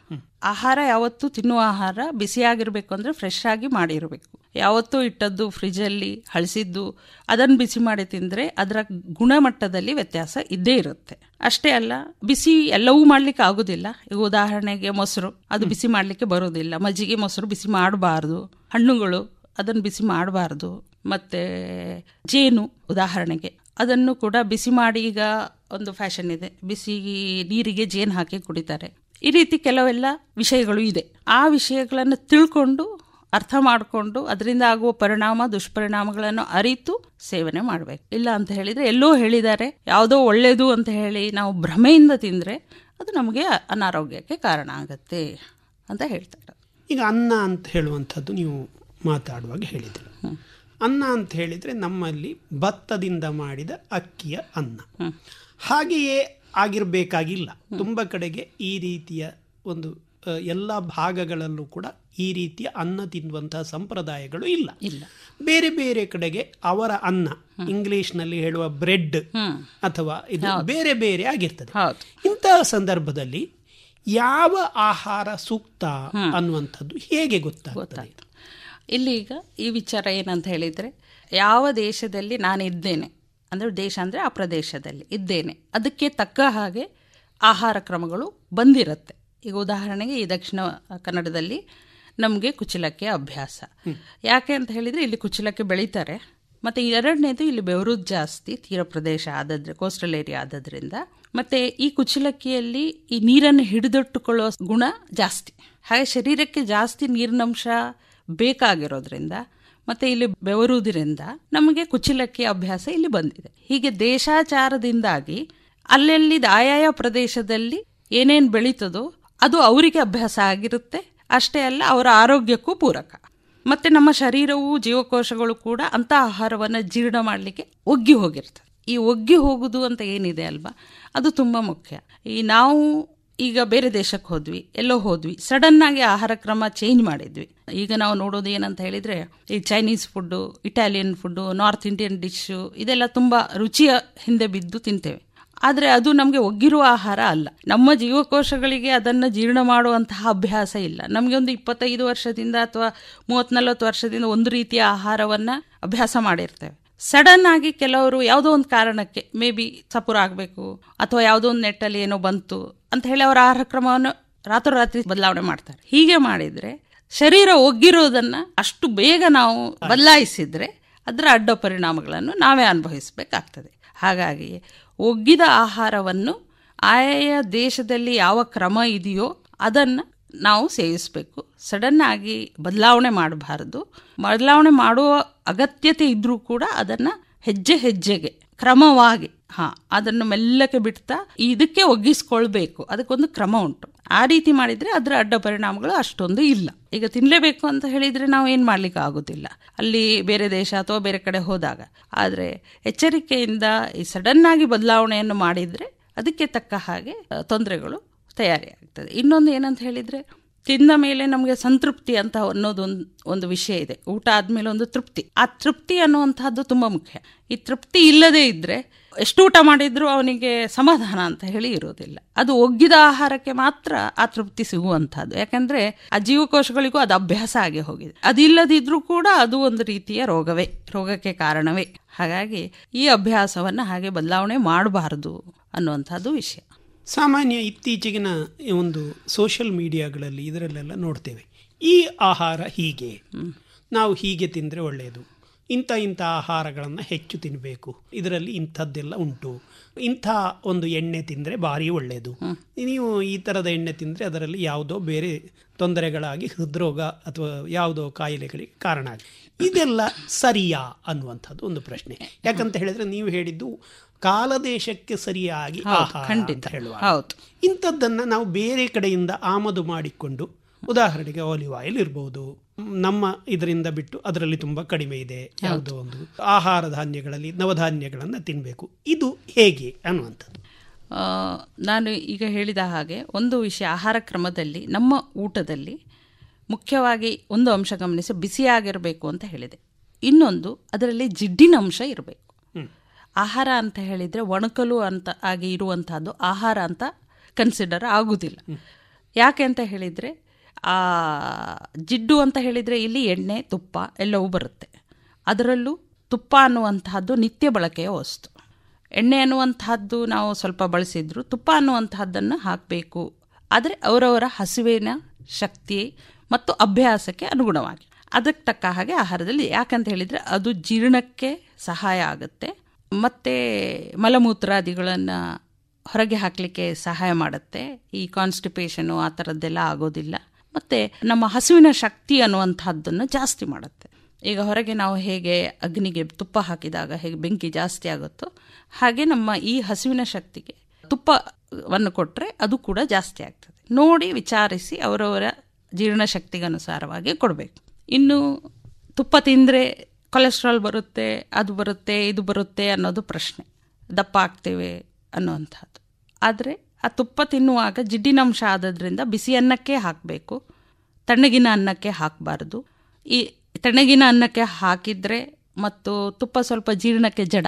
ಆಹಾರ ಯಾವತ್ತೂ ತಿನ್ನುವ ಆಹಾರ ಬಿಸಿಯಾಗಿರ್ಬೇಕು ಅಂದರೆ ಫ್ರೆಶ್ ಆಗಿ ಮಾಡಿರಬೇಕು ಯಾವತ್ತೂ ಇಟ್ಟದ್ದು ಫ್ರಿಜ್ಜಲ್ಲಿ ಹಳಸಿದ್ದು ಅದನ್ನು ಬಿಸಿ ಮಾಡಿ ತಿಂದರೆ ಅದರ ಗುಣಮಟ್ಟದಲ್ಲಿ ವ್ಯತ್ಯಾಸ ಇದ್ದೇ ಇರುತ್ತೆ ಅಷ್ಟೇ ಅಲ್ಲ ಬಿಸಿ ಎಲ್ಲವೂ ಮಾಡ್ಲಿಕ್ಕೆ ಆಗೋದಿಲ್ಲ ಈಗ ಉದಾಹರಣೆಗೆ ಮೊಸರು ಅದು ಬಿಸಿ ಮಾಡಲಿಕ್ಕೆ ಬರೋದಿಲ್ಲ ಮಜ್ಜಿಗೆ ಮೊಸರು ಬಿಸಿ ಮಾಡಬಾರ್ದು ಹಣ್ಣುಗಳು ಅದನ್ನು ಬಿಸಿ ಮಾಡಬಾರ್ದು ಮತ್ತು ಜೇನು ಉದಾಹರಣೆಗೆ ಅದನ್ನು ಕೂಡ ಬಿಸಿ ಮಾಡಿ ಈಗ ಒಂದು ಫ್ಯಾಷನ್ ಇದೆ ಬಿಸಿ ನೀರಿಗೆ ಜೇನು ಹಾಕಿ ಕುಡಿತಾರೆ ಈ ರೀತಿ ಕೆಲವೆಲ್ಲ ವಿಷಯಗಳು ಇದೆ ಆ ವಿಷಯಗಳನ್ನು ತಿಳ್ಕೊಂಡು ಅರ್ಥ ಮಾಡಿಕೊಂಡು ಅದರಿಂದ ಆಗುವ ಪರಿಣಾಮ ದುಷ್ಪರಿಣಾಮಗಳನ್ನು ಅರಿತು ಸೇವನೆ ಮಾಡಬೇಕು ಇಲ್ಲ ಅಂತ ಹೇಳಿದರೆ ಎಲ್ಲೋ ಹೇಳಿದ್ದಾರೆ ಯಾವುದೋ ಒಳ್ಳೆಯದು ಅಂತ ಹೇಳಿ ನಾವು ಭ್ರಮೆಯಿಂದ ತಿಂದರೆ ಅದು ನಮಗೆ ಅನಾರೋಗ್ಯಕ್ಕೆ ಕಾರಣ ಆಗುತ್ತೆ ಅಂತ ಹೇಳ್ತಾರೆ ಈಗ ಅನ್ನ ಅಂತ ಹೇಳುವಂಥದ್ದು ನೀವು ಮಾತಾಡುವಾಗ ಹೇಳಿದ್ರಿ ಅನ್ನ ಅಂತ ಹೇಳಿದರೆ ನಮ್ಮಲ್ಲಿ ಭತ್ತದಿಂದ ಮಾಡಿದ ಅಕ್ಕಿಯ ಅನ್ನ ಹಾಗೆಯೇ ಆಗಿರಬೇಕಾಗಿಲ್ಲ ತುಂಬ ಕಡೆಗೆ ಈ ರೀತಿಯ ಒಂದು ಅ, ಎಲ್ಲ ಭಾಗಗಳಲ್ಲೂ ಕೂಡ ಈ ರೀತಿಯ ಅನ್ನ ತಿನ್ನುವಂತಹ ಸಂಪ್ರದಾಯಗಳು ಇಲ್ಲ ಇಲ್ಲ ಬೇರೆ ಬೇರೆ ಕಡೆಗೆ ಅವರ ಅನ್ನ ಇಂಗ್ಲಿಷ್ನಲ್ಲಿ ಹೇಳುವ ಬ್ರೆಡ್ ಅಥವಾ ಇದು ಬೇರೆ ಬೇರೆ ಆಗಿರ್ತದೆ ಇಂತಹ ಸಂದರ್ಭದಲ್ಲಿ ಯಾವ ಆಹಾರ ಸೂಕ್ತ ಅನ್ನುವಂಥದ್ದು ಹೇಗೆ ಗೊತ್ತಾಗ್ತದೆ ಇಲ್ಲಿ ಈಗ ಈ ವಿಚಾರ ಏನಂತ ಹೇಳಿದರೆ ಯಾವ ದೇಶದಲ್ಲಿ ನಾನು ಇದ್ದೇನೆ ಅಂದರೆ ದೇಶ ಅಂದರೆ ಆ ಪ್ರದೇಶದಲ್ಲಿ ಇದ್ದೇನೆ ಅದಕ್ಕೆ ತಕ್ಕ ಹಾಗೆ ಆಹಾರ ಕ್ರಮಗಳು ಬಂದಿರುತ್ತೆ ಈಗ ಉದಾಹರಣೆಗೆ ಈ ದಕ್ಷಿಣ ಕನ್ನಡದಲ್ಲಿ ನಮಗೆ ಕುಚಲಕ್ಕೆ ಅಭ್ಯಾಸ ಯಾಕೆ ಅಂತ ಹೇಳಿದರೆ ಇಲ್ಲಿ ಕುಚಲಕ್ಕೆ ಬೆಳೀತಾರೆ ಮತ್ತು ಎರಡನೇದು ಇಲ್ಲಿ ಬೆವರುದು ಜಾಸ್ತಿ ತೀರ ಪ್ರದೇಶ ಆದದ್ರೆ ಕೋಸ್ಟಲ್ ಏರಿಯಾ ಆದದ್ರಿಂದ ಮತ್ತು ಈ ಕುಚಲಕ್ಕಿಯಲ್ಲಿ ಈ ನೀರನ್ನು ಹಿಡಿದಿಟ್ಟುಕೊಳ್ಳುವ ಗುಣ ಜಾಸ್ತಿ ಹಾಗೆ ಶರೀರಕ್ಕೆ ಜಾಸ್ತಿ ನೀರಿನಂಶ ಬೇಕಾಗಿರೋದ್ರಿಂದ ಮತ್ತು ಇಲ್ಲಿ ಬೆವರುವುದರಿಂದ ನಮಗೆ ಕುಚಲಕ್ಕಿ ಅಭ್ಯಾಸ ಇಲ್ಲಿ ಬಂದಿದೆ ಹೀಗೆ ದೇಶಾಚಾರದಿಂದಾಗಿ ಅಲ್ಲೆಲ್ಲಿ ಆಯಾಯ ಪ್ರದೇಶದಲ್ಲಿ ಏನೇನು ಬೆಳೀತದೋ ಅದು ಅವರಿಗೆ ಅಭ್ಯಾಸ ಆಗಿರುತ್ತೆ ಅಷ್ಟೇ ಅಲ್ಲ ಅವರ ಆರೋಗ್ಯಕ್ಕೂ ಪೂರಕ ಮತ್ತೆ ನಮ್ಮ ಶರೀರವು ಜೀವಕೋಶಗಳು ಕೂಡ ಅಂಥ ಆಹಾರವನ್ನು ಜೀರ್ಣ ಮಾಡಲಿಕ್ಕೆ ಒಗ್ಗಿ ಹೋಗಿರ್ತದೆ ಈ ಒಗ್ಗಿ ಹೋಗುದು ಅಂತ ಏನಿದೆ ಅಲ್ವಾ ಅದು ತುಂಬ ಮುಖ್ಯ ಈ ನಾವು ಈಗ ಬೇರೆ ದೇಶಕ್ಕೆ ಹೋದ್ವಿ ಎಲ್ಲೋ ಹೋದ್ವಿ ಸಡನ್ ಆಗಿ ಆಹಾರ ಕ್ರಮ ಚೇಂಜ್ ಮಾಡಿದ್ವಿ ಈಗ ನಾವು ನೋಡೋದು ಏನಂತ ಹೇಳಿದ್ರೆ ಈ Chinese food Italian food north Indian dish ಇದೆಲ್ಲ ತುಂಬ ರುಚಿಯ ಹಿಂದೆ ಬಿದ್ದು ತಿಂತೇವೆ ಆದರೆ ಅದು ನಮಗೆ ಒಗ್ಗಿರುವ ಆಹಾರ ಅಲ್ಲ ನಮ್ಮ ಜೀವಕೋಶಗಳಿಗೆ ಅದನ್ನು ಜೀರ್ಣ ಮಾಡುವಂತಹ ಅಭ್ಯಾಸ ಇಲ್ಲ ನಮಗೆ ಒಂದು ಇಪ್ಪತ್ತೈದು ವರ್ಷದಿಂದ ಅಥವಾ ಮೂವತ್ನಲ್ವತ್ತು ವರ್ಷದಿಂದ ಒಂದು ರೀತಿಯ ಆಹಾರವನ್ನು ಅಭ್ಯಾಸ ಮಾಡಿರ್ತೇವೆ ಸಡನ್ ಆಗಿ ಕೆಲವರು ಯಾವುದೋ ಒಂದು ಕಾರಣಕ್ಕೆ ಮೇ ಬಿ ಸಪುರ ಆಗಬೇಕು ಅಥವಾ ಯಾವುದೋ ಒಂದು ನೆಟ್ಟಲ್ಲಿ ಏನೋ ಬಂತು ಅಂತ ಹೇಳಿ ಅವರ ಆಹಾರ ಕ್ರಮವನ್ನು ರಾತ್ರೋರಾತ್ರಿ ಬದಲಾವಣೆ ಮಾಡ್ತಾರೆ ಹೀಗೆ ಮಾಡಿದರೆ ಶರೀರ ಒಗ್ಗಿರೋದನ್ನು ಅಷ್ಟು ಬೇಗ ನಾವು ಬದಲಾಯಿಸಿದ್ರೆ ಅದರ ಅಡ್ಡ ಪರಿಣಾಮಗಳನ್ನು ನಾವೇ ಅನುಭವಿಸಬೇಕಾಗ್ತದೆ ಹಾಗಾಗಿ ಒಗ್ಗಿದ ಆಹಾರವನ್ನು ಆಯಾ ದೇಶದಲ್ಲಿ ಯಾವ ಕ್ರಮ ಇದೆಯೋ ಅದನ್ನು ನಾವು ಸೇವಿಸಬೇಕು ಸಡನ್ ಆಗಿ ಬದಲಾವಣೆ ಮಾಡಬಾರದು ಬದಲಾವಣೆ ಮಾಡುವ ಅಗತ್ಯತೆ ಇದ್ರೂ ಕೂಡ ಅದನ್ನು ಹೆಜ್ಜೆ ಹೆಜ್ಜೆಗೆ ಕ್ರಮವಾಗಿ ಹಾ ಅದನ್ನು ಮೆಲ್ಲಕ್ಕೆ ಬಿಡ್ತಾ ಇದಕ್ಕೆ ಒಗ್ಗಿಸ್ಕೊಳ್ಬೇಕು ಅದಕ್ಕೊಂದು ಕ್ರಮ ಉಂಟು ಆ ರೀತಿ ಮಾಡಿದ್ರೆ ಅದರ ಅಡ್ಡ ಪರಿಣಾಮಗಳು ಅಷ್ಟೊಂದು ಇಲ್ಲ ಈಗ ತಿನ್ನಲೇಬೇಕು ಅಂತ ಹೇಳಿದ್ರೆ ನಾವು ಏನು ಮಾಡ್ಲಿಕ್ಕೆ ಆಗೋದಿಲ್ಲ ಅಲ್ಲಿ ಬೇರೆ ದೇಶ ಅಥವಾ ಬೇರೆ ಕಡೆ ಹೋದಾಗ ಆದರೆ ಎಚ್ಚರಿಕೆಯಿಂದ ಈ ಸಡನ್ ಆಗಿ ಬದಲಾವಣೆಯನ್ನು ಮಾಡಿದರೆ ಅದಕ್ಕೆ ತಕ್ಕ ಹಾಗೆ ತೊಂದರೆಗಳು ತಯಾರಿ ಆಗ್ತದೆ ಇನ್ನೊಂದು ಏನಂತ ಹೇಳಿದರೆ ತಿಂದ ಮೇಲೆ ನಮಗೆ ಸಂತೃಪ್ತಿ ಅಂತ ಅನ್ನೋದೊಂದು ಒಂದು ವಿಷಯ ಇದೆ ಊಟ ಆದಮೇಲೆ ಒಂದು ತೃಪ್ತಿ ಆ ತೃಪ್ತಿ ಅನ್ನುವಂಥದ್ದು ತುಂಬ ಮುಖ್ಯ ಈ ತೃಪ್ತಿ ಇಲ್ಲದೇ ಇದ್ದರೆ ಎಷ್ಟು ಊಟ ಮಾಡಿದ್ರೂ ಅವನಿಗೆ ಸಮಾಧಾನ ಅಂತ ಹೇಳಿ ಇರೋದಿಲ್ಲ ಅದು ಒಗ್ಗಿದ ಆಹಾರಕ್ಕೆ ಮಾತ್ರ ಆ ತೃಪ್ತಿ ಸಿಗುವಂಥದ್ದು ಯಾಕಂದ್ರೆ ಆ ಜೀವಕೋಶಗಳಿಗೂ ಅದು ಅಭ್ಯಾಸ ಆಗಿ ಹೋಗಿದೆ ಅದಿಲ್ಲದಿದ್ರೂ ಕೂಡ ಅದು ಒಂದು ರೀತಿಯ ರೋಗವೇ ರೋಗಕ್ಕೆ ಕಾರಣವೇ ಹಾಗಾಗಿ ಈ ಅಭ್ಯಾಸವನ್ನು ಹಾಗೆ ಬದಲಾವಣೆ ಮಾಡಬಾರದು ಅನ್ನುವಂಥದ್ದು ವಿಷಯ ಸಾಮಾನ್ಯ ಇತ್ತೀಚೆಗಿನ ಒಂದು ಸೋಷಿಯಲ್ ಮೀಡಿಯಾಗಳಲ್ಲಿ ಇದರಲ್ಲೆಲ್ಲ ನೋಡ್ತೇವೆ ಈ ಆಹಾರ ಹೀಗೆ ನಾವು ಹೀಗೆ ತಿಂದರೆ ಒಳ್ಳೆಯದು ಇಂಥ ಇಂಥ ಆಹಾರಗಳನ್ನು ಹೆಚ್ಚು ತಿನ್ನಬೇಕು ಇದರಲ್ಲಿ ಇಂಥದ್ದೆಲ್ಲ ಉಂಟು ಇಂಥ ಒಂದು ಎಣ್ಣೆ ತಿಂದರೆ ಭಾರಿ ಒಳ್ಳೆಯದು ನೀವು ಈ ಥರದ ಎಣ್ಣೆ ತಿಂದರೆ ಅದರಲ್ಲಿ ಯಾವುದೋ ಬೇರೆ ತೊಂದರೆಗಳಾಗಿ ಹೃದ್ರೋಗ ಅಥವಾ ಯಾವುದೋ ಕಾಯಿಲೆಗಳಿಗೆ ಕಾರಣ ಆಗಿ ಇದೆಲ್ಲ ಸರಿಯಾ ಅನ್ನುವಂಥದ್ದು ಒಂದು ಪ್ರಶ್ನೆ ಯಾಕಂತ ಹೇಳಿದ್ರೆ ನೀವು ಹೇಳಿದ್ದು ಕಾಲದೇಶಕ್ಕೆ ಸರಿಯಾಗಿ ಆಹಾರ ಅಂತ ಹೇಳುವ ಇಂಥದ್ದನ್ನ ನಾವು ಬೇರೆ ಕಡೆಯಿಂದ ಆಮದು ಮಾಡಿಕೊಂಡು ಉದಾಹರಣೆಗೆ ಆಲಿವ್ ಆಯಿಲ್ ಇರ್ಬೋದು ನಮ್ಮ ಇದರಿಂದ ಬಿಟ್ಟು ಅದರಲ್ಲಿ ತುಂಬಾ ಕಡಿಮೆ ಇದೆ ಯಾವುದೋ ಒಂದು ಆಹಾರ ಧಾನ್ಯಗಳಲ್ಲಿ ನವಧಾನ್ಯಗಳನ್ನು ತಿನ್ನಬೇಕು ಇದು ಹೇಗೆ ಅನ್ನುವಂಥದ್ದು ನಾನು ಈಗ ಹೇಳಿದ ಹಾಗೆ ಒಂದು ವಿಷಯ ಆಹಾರ ಕ್ರಮದಲ್ಲಿ ನಮ್ಮ ಊಟದಲ್ಲಿ ಮುಖ್ಯವಾಗಿ ಒಂದು ಅಂಶ ಗಮನಿಸಿ ಬಿಸಿಯಾಗಿರಬೇಕು ಅಂತ ಹೇಳಿದೆ ಇನ್ನೊಂದು ಅದರಲ್ಲಿ ಜಿಡ್ಡಿನ ಅಂಶ ಇರಬೇಕು ಆಹಾರ ಅಂತ ಹೇಳಿದರೆ ಒಣಕಲು ಅಂತ ಆಗಿ ಇರುವಂತಹದ್ದು ಆಹಾರ ಅಂತ ಕನ್ಸಿಡರ್ ಆಗುವುದಿಲ್ಲ ಯಾಕೆ ಅಂತ ಹೇಳಿದರೆ ಆ ಜಿಡ್ಡು ಅಂತ ಹೇಳಿದರೆ ಇಲ್ಲಿ ಎಣ್ಣೆ ತುಪ್ಪ ಎಲ್ಲವೂ ಬರುತ್ತೆ ಅದರಲ್ಲೂ ತುಪ್ಪ ಅನ್ನುವಂತಹದ್ದು ನಿತ್ಯ ಬಳಕೆಯ ವಸ್ತು ಎಣ್ಣೆ ಅನ್ನುವಂತಹದ್ದು ನಾವು ಸ್ವಲ್ಪ ಬಳಸಿದ್ರು ತುಪ್ಪ ಅನ್ನುವಂತಹದ್ದನ್ನು ಹಾಕಬೇಕು ಆದರೆ ಅವರವರ ಹಸಿವಿನ ಶಕ್ತಿ ಮತ್ತು ಅಭ್ಯಾಸಕ್ಕೆ ಅನುಗುಣವಾಗಿ ಅದಕ್ಕೆ ತಕ್ಕ ಹಾಗೆ ಆಹಾರದಲ್ಲಿ ಯಾಕಂತ ಹೇಳಿದರೆ ಅದು ಜೀರ್ಣಕ್ಕೆ ಸಹಾಯ ಆಗುತ್ತೆ ಮತ್ತು ಮಲಮೂತ್ರಾದಿಗಳನ್ನು ಹೊರಗೆ ಹಾಕಲಿಕ್ಕೆ ಸಹಾಯ ಮಾಡುತ್ತೆ ಈ ಕಾನ್ಸ್ಟಿಪೇಷನು ಆ ಥರದ್ದೆಲ್ಲ ಆಗೋದಿಲ್ಲ ಮತ್ತು ನಮ್ಮ ಹಸುವಿನ ಶಕ್ತಿ ಅನ್ನುವಂಥದ್ದನ್ನು ಜಾಸ್ತಿ ಮಾಡುತ್ತೆ ಈಗ ಹೊರಗೆ ನಾವು ಹೇಗೆ ಅಗ್ನಿಗೆ ತುಪ್ಪ ಹಾಕಿದಾಗ ಹೇಗೆ ಬೆಂಕಿ ಜಾಸ್ತಿ ಆಗುತ್ತೋ ಹಾಗೆ ನಮ್ಮ ಈ ಹಸುವಿನ ಶಕ್ತಿಗೆ ತುಪ್ಪವನ್ನು ಕೊಟ್ಟರೆ ಅದು ಕೂಡ ಜಾಸ್ತಿ ಆಗ್ತದೆ ನೋಡಿ ವಿಚಾರಿಸಿ ಅವರವರ ಜೀರ್ಣಶಕ್ತಿಗೆ ಅನುಸಾರವಾಗಿ ಕೊಡಬೇಕು ಇನ್ನು ತುಪ್ಪ ತಿಂದರೆ ಕೊಲೆಸ್ಟ್ರಾಲ್ ಬರುತ್ತೆ ಅದು ಬರುತ್ತೆ ಇದು ಬರುತ್ತೆ ಅನ್ನೋದು ಪ್ರಶ್ನೆ ದಪ್ಪ ಆಗ್ತೇವೆ ಅನ್ನುವಂಥದ್ದು ಆದರೆ ಆ ತುಪ್ಪ ತಿನ್ನುವಾಗ ಜಿಡ್ಡಿನಂಶ ಆದದ್ರಿಂದ ಬಿಸಿ ಅನ್ನಕ್ಕೆ ಹಾಕಬೇಕು ತಣ್ಣಗಿನ ಅನ್ನಕ್ಕೆ ಹಾಕಬಾರ್ದು ಈ ತಣ್ಣಗಿನ ಅನ್ನಕ್ಕೆ ಹಾಕಿದರೆ ಮತ್ತು ತುಪ್ಪ ಸ್ವಲ್ಪ ಜೀರ್ಣಕ್ಕೆ ಜಡ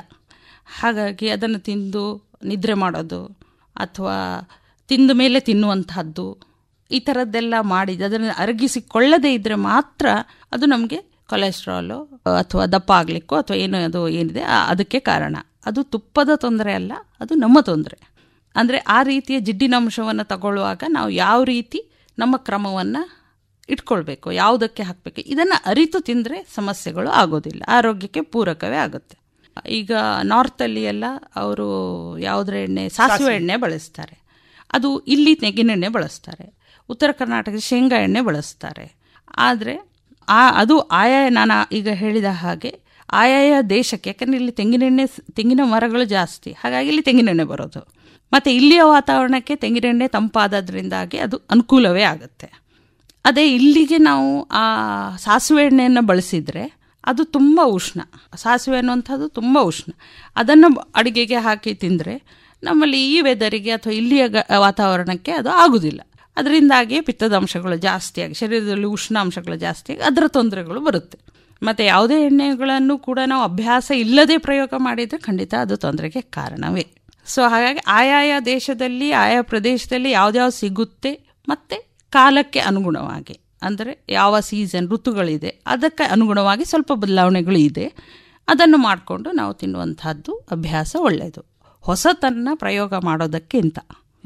ಹಾಗಾಗಿ ಅದನ್ನು ತಿಂದು ನಿದ್ರೆ ಮಾಡೋದು ಅಥವಾ ತಿಂದ ಮೇಲೆ ತಿನ್ನುವಂತಹದ್ದು ಈ ಥರದ್ದೆಲ್ಲ ಮಾಡಿದ ಅದನ್ನು ಅರಗಿಸಿಕೊಳ್ಳದೇ ಇದ್ದರೆ ಮಾತ್ರ ಅದು ನಮಗೆ ಕೊಲೆಸ್ಟ್ರಾಲು ಅಥವಾ ದಪ್ಪ ಆಗಲಿಕ್ಕೋ ಅಥವಾ ಏನು ಅದು ಏನಿದೆ ಅದಕ್ಕೆ ಕಾರಣ ಅದು ತುಪ್ಪದ ತೊಂದರೆ ಅಲ್ಲ ಅದು ನಮ್ಮ ತೊಂದರೆ ಅಂದರೆ ಆ ರೀತಿಯ ಜಿಡ್ಡಿನಂಶವನ್ನು ತಗೊಳ್ಳುವಾಗ ನಾವು ಯಾವ ರೀತಿ ನಮ್ಮ ಕ್ರಮವನ್ನು ಇಟ್ಕೊಳ್ಬೇಕು ಯಾವುದಕ್ಕೆ ಹಾಕಬೇಕು ಇದನ್ನು ಅರಿತು ತಿಂದರೆ ಸಮಸ್ಯೆಗಳು ಆಗೋದಿಲ್ಲ ಆರೋಗ್ಯಕ್ಕೆ ಪೂರಕವೇ ಆಗುತ್ತೆ ಈಗ ನಾರ್ತಲ್ಲಿ ಎಲ್ಲ ಅವರು ಯಾವುದರ ಎಣ್ಣೆ ಸಾಸಿವೆ ಎಣ್ಣೆ ಬಳಸ್ತಾರೆ ಅದು ಇಲ್ಲಿ ತೆಂಗಿನೆಣ್ಣೆ ಬಳಸ್ತಾರೆ ಉತ್ತರ ಕರ್ನಾಟಕದ ಶೇಂಗಾ ಎಣ್ಣೆ ಬಳಸ್ತಾರೆ ಆದರೆ ಆ ಅದು ಆಯಾಯ ನಾನು ಈಗ ಹೇಳಿದ ಹಾಗೆ ಆಯಾಯ ದೇಶಕ್ಕೆ ಯಾಕಂದರೆ ಇಲ್ಲಿ ತೆಂಗಿನೆಣ್ಣೆ ತೆಂಗಿನ ಮರಗಳು ಜಾಸ್ತಿ ಹಾಗಾಗಿ ಇಲ್ಲಿ ತೆಂಗಿನೆಣ್ಣೆ ಬರೋದು ಮತ್ತು ಇಲ್ಲಿಯ ವಾತಾವರಣಕ್ಕೆ ತೆಂಗಿನೆಣ್ಣೆ ತಂಪಾದದ್ರಿಂದಾಗಿ ಅದು ಅನುಕೂಲವೇ ಆಗುತ್ತೆ ಅದೇ ಇಲ್ಲಿಗೆ ನಾವು ಆ ಸಾಸಿವೆ ಎಣ್ಣೆಯನ್ನು ಬಳಸಿದರೆ ಅದು ತುಂಬ ಉಷ್ಣ ಸಾಸಿವೆ ಅನ್ನುವಂಥದ್ದು ತುಂಬ ಉಷ್ಣ ಅದನ್ನು ಅಡುಗೆಗೆ ಹಾಕಿ ತಿಂದರೆ ನಮ್ಮಲ್ಲಿ ಈ ವೆದರಿಗೆ ಅಥವಾ ಇಲ್ಲಿಯ ಗ ವಾತಾವರಣಕ್ಕೆ ಅದು ಆಗುವುದಿಲ್ಲ ಅದರಿಂದಾಗಿ ಪಿತ್ತದ ಅಂಶಗಳು ಜಾಸ್ತಿಯಾಗಿ ಶರೀರದಲ್ಲಿ ಉಷ್ಣಾಂಶಗಳು ಜಾಸ್ತಿಯಾಗಿ ಅದರ ತೊಂದರೆಗಳು ಬರುತ್ತೆ ಮತ್ತು ಯಾವುದೇ ಎಣ್ಣೆಗಳನ್ನು ಕೂಡ ನಾವು ಅಭ್ಯಾಸ ಇಲ್ಲದೆ ಪ್ರಯೋಗ ಮಾಡಿದರೆ ಖಂಡಿತ ಅದು ತೊಂದರೆಗೆ ಕಾರಣವೇ ಸೊ ಹಾಗಾಗಿ ಆಯಾಯ ದೇಶದಲ್ಲಿ ಆಯಾ ಪ್ರದೇಶದಲ್ಲಿ ಯಾವ್ದ್ಯಾವ್ದು ಸಿಗುತ್ತೆ ಮತ್ತು ಕಾಲಕ್ಕೆ ಅನುಗುಣವಾಗಿ ಅಂದರೆ ಯಾವ ಸೀಸನ್ ಋತುಗಳಿದೆ ಅದಕ್ಕೆ ಅನುಗುಣವಾಗಿ ಸ್ವಲ್ಪ ಬದಲಾವಣೆಗಳು ಇದೆ ಅದನ್ನು ಮಾಡಿಕೊಂಡು ನಾವು ತಿನ್ನುವಂಥದ್ದು ಅಭ್ಯಾಸ ಒಳ್ಳೆಯದು ಹೊಸತನ್ನು ಪ್ರಯೋಗ ಮಾಡೋದಕ್ಕಿಂತ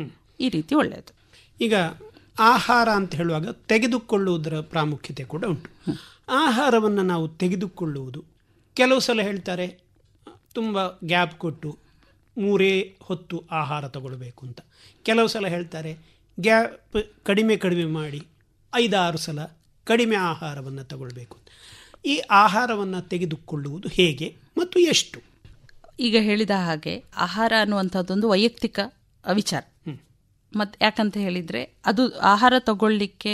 ಈ ರೀತಿ ಒಳ್ಳೆಯದು ಈಗ ಆಹಾರ ಅಂತ ಹೇಳುವಾಗ ತೆಗೆದುಕೊಳ್ಳುವುದರ ಪ್ರಾಮುಖ್ಯತೆ ಕೂಡ ಉಂಟು ಆಹಾರವನ್ನು ನಾವು ತೆಗೆದುಕೊಳ್ಳುವುದು ಕೆಲವು ಸಲ ಹೇಳ್ತಾರೆ ತುಂಬ ಗ್ಯಾಪ್ ಕೊಟ್ಟು ಮೂರೇ ಹೊತ್ತು ಆಹಾರ ತಗೊಳ್ಬೇಕು ಅಂತ ಕೆಲವು ಸಲ ಹೇಳ್ತಾರೆ ಗ್ಯಾಪ್ ಕಡಿಮೆ ಕಡಿಮೆ ಮಾಡಿ ಐದಾರು ಸಲ ಕಡಿಮೆ ಆಹಾರವನ್ನು ತಗೊಳ್ಬೇಕು ಈ ಆಹಾರವನ್ನು ತೆಗೆದುಕೊಳ್ಳುವುದು ಹೇಗೆ ಮತ್ತು ಎಷ್ಟು ಈಗ ಹೇಳಿದ ಹಾಗೆ ಆಹಾರ ಅನ್ನುವಂಥದ್ದೊಂದು ವೈಯಕ್ತಿಕ ವಿಚಾರ ಮತ್ತು ಯಾಕಂತ ಹೇಳಿದರೆ ಅದು ಆಹಾರ ತಗೊಳ್ಳಿಕ್ಕೆ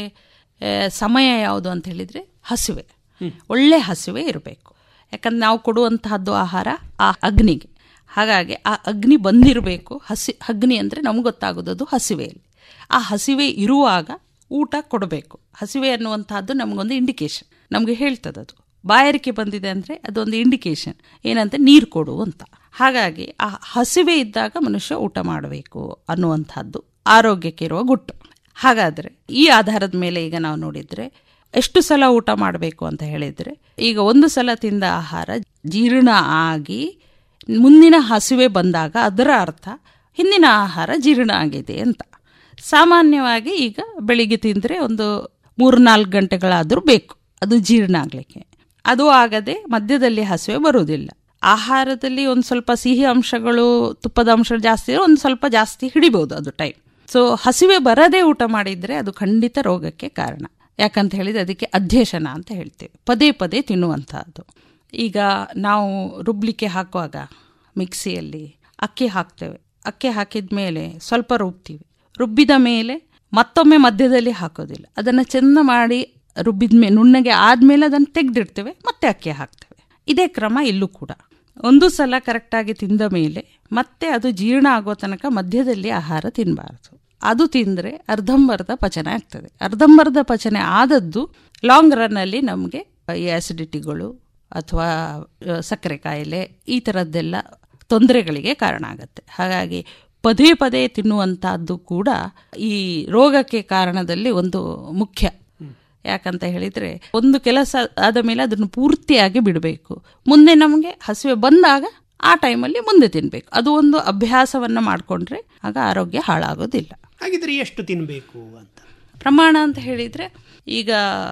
ಸಮಯ ಯಾವುದು ಅಂತ ಹೇಳಿದರೆ ಹಸಿವೆ ಒಳ್ಳೆ ಹಸಿವೆ ಇರಬೇಕು ಯಾಕಂದ್ರೆ ನಾವು ಕೊಡುವಂತಹದ್ದು ಆಹಾರ ಆ ಅಗ್ನಿಗೆ ಹಾಗಾಗಿ ಆ ಅಗ್ನಿ ಬಂದಿರಬೇಕು ಹಸಿ ಅಗ್ನಿ ಅಂದರೆ ನಮ್ಗೆ ಗೊತ್ತಾಗೋದು ಹಸಿವೆಯಲ್ಲಿ ಆ ಹಸಿವೆ ಇರುವಾಗ ಊಟ ಕೊಡಬೇಕು ಹಸಿವೆ ಅನ್ನುವಂಥದ್ದು ನಮಗೊಂದು ಇಂಡಿಕೇಶನ್ ನಮಗೆ ಹೇಳ್ತದೆ ಅದು ಬಾಯಾರಿಕೆ ಬಂದಿದೆ ಅಂದರೆ ಅದೊಂದು ಇಂಡಿಕೇಶನ್ ಏನಂತ ನೀರು ಕೊಡು ಅಂತ ಹಾಗಾಗಿ ಆ ಹಸಿವೆ ಇದ್ದಾಗ ಮನುಷ್ಯ ಊಟ ಮಾಡಬೇಕು ಅನ್ನುವಂಥದ್ದು ಆರೋಗ್ಯಕ್ಕೆ ಇರುವ ಗುಟ್ಟು ಹಾಗಾದರೆ ಈ ಆಧಾರದ ಮೇಲೆ ಈಗ ನಾವು ನೋಡಿದರೆ ಎಷ್ಟು ಸಲ ಊಟ ಮಾಡಬೇಕು ಅಂತ ಹೇಳಿದರೆ ಈಗ ಒಂದು ಸಲ ತಿಂದ ಆಹಾರ ಜೀರ್ಣ ಆಗಿ ಮುಂದಿನ ಹಸಿವೆ ಬಂದಾಗ ಅದರ ಅರ್ಥ ಹಿಂದಿನ ಆಹಾರ ಜೀರ್ಣ ಆಗಿದೆ ಅಂತ ಸಾಮಾನ್ಯವಾಗಿ ಈಗ ಬೆಳಿಗ್ಗೆ ತಿಂದರೆ ಒಂದು ಮೂರು ನಾಲ್ಕು ಗಂಟೆಗಳಾದರೂ ಬೇಕು ಅದು ಜೀರ್ಣ ಆಗಲಿಕ್ಕೆ ಅದು ಆಗದೆ ಮಧ್ಯದಲ್ಲಿ ಹಸಿವೆ ಬರುವುದಿಲ್ಲ ಆಹಾರದಲ್ಲಿ ಒಂದು ಸ್ವಲ್ಪ ಸಿಹಿ ಅಂಶಗಳು ತುಪ್ಪದ ಅಂಶ ಜಾಸ್ತಿ ಒಂದು ಸ್ವಲ್ಪ ಜಾಸ್ತಿ ಹಿಡಿಬೋದು ಅದು ಟೈಮ್ ಸೊ ಹಸಿವೆ ಬರದೇ ಊಟ ಮಾಡಿದರೆ ಅದು ಖಂಡಿತ ರೋಗಕ್ಕೆ ಕಾರಣ ಯಾಕಂತ ಹೇಳಿದರೆ ಅದಕ್ಕೆ ಅಧ್ಯಶನ ಅಂತ ಹೇಳ್ತೇವೆ ಪದೇ ಪದೇ ತಿನ್ನುವಂಥದ್ದು ಈಗ ನಾವು ರುಬ್ಲಿಕ್ಕೆ ಹಾಕುವಾಗ ಮಿಕ್ಸಿಯಲ್ಲಿ ಅಕ್ಕಿ ಹಾಕ್ತೇವೆ ಅಕ್ಕಿ ಹಾಕಿದ ಮೇಲೆ ಸ್ವಲ್ಪ ರುಬ್ತೀವಿ ರುಬ್ಬಿದ ಮೇಲೆ ಮತ್ತೊಮ್ಮೆ ಮಧ್ಯದಲ್ಲಿ ಹಾಕೋದಿಲ್ಲ ಅದನ್ನು ಚೆಂದ ಮಾಡಿ ರುಬ್ಬಿದ ಮೇಲೆ ನುಣ್ಣಗೆ ಆದಮೇಲೆ ಅದನ್ನು ತೆಗೆದಿಡ್ತೇವೆ ಮತ್ತೆ ಅಕ್ಕಿ ಹಾಕ್ತೇವೆ ಇದೇ ಕ್ರಮ ಇಲ್ಲೂ ಕೂಡ ಒಂದು ಸಲ ಕರೆಕ್ಟಾಗಿ ತಿಂದ ಮೇಲೆ ಮತ್ತೆ ಅದು ಜೀರ್ಣ ಆಗೋ ತನಕ ಮಧ್ಯದಲ್ಲಿ ಆಹಾರ ತಿನ್ನಬಾರ್ದು ಅದು ತಿಂದರೆ ಅರ್ಧಂಬರ್ಧ ಪಚನ ಆಗ್ತದೆ ಅರ್ಧಂಬರ್ಧ ಪಚನ ಆದದ್ದು ಲಾಂಗ್ ರನ್ನಲ್ಲಿ ನಮಗೆ ಈ ಆ್ಯಸಿಡಿಟಿಗಳು ಅಥವಾ ಸಕ್ಕರೆ ಕಾಯಿಲೆ ಈ ಥರದ್ದೆಲ್ಲ ತೊಂದರೆಗಳಿಗೆ ಕಾರಣ ಆಗುತ್ತೆ ಹಾಗಾಗಿ ಪದೇ ಪದೇ ತಿನ್ನುವಂತಹದ್ದು ಕೂಡ ಈ ರೋಗಕ್ಕೆ ಕಾರಣದಲ್ಲಿ ಒಂದು ಮುಖ್ಯ ಯಾಕಂತ ಹೇಳಿದ್ರೆ ಒಂದು ಕೆಲಸ ಆದ ಮೇಲೆ ಅದನ್ನು ಪೂರ್ತಿಯಾಗಿ ಬಿಡಬೇಕು ಮುಂದೆ ನಮಗೆ ಹಸಿವೆ ಬಂದಾಗ ಆ ಟೈಮಲ್ಲಿ ಮುಂದೆ ತಿನ್ಬೇಕು ಅದು ಒಂದು ಅಭ್ಯಾಸವನ್ನ ಮಾಡಿಕೊಂಡ್ರೆ ಆಗ ಆರೋಗ್ಯ ಹಾಳಾಗೋದಿಲ್ಲ ಹಾಗಿದ್ರೆ ಎಷ್ಟು ತಿನ್ನಬೇಕು ಅಂತ ಪ್ರಮಾಣ ಅಂತ ಹೇಳಿದ್ರೆ ಈಗ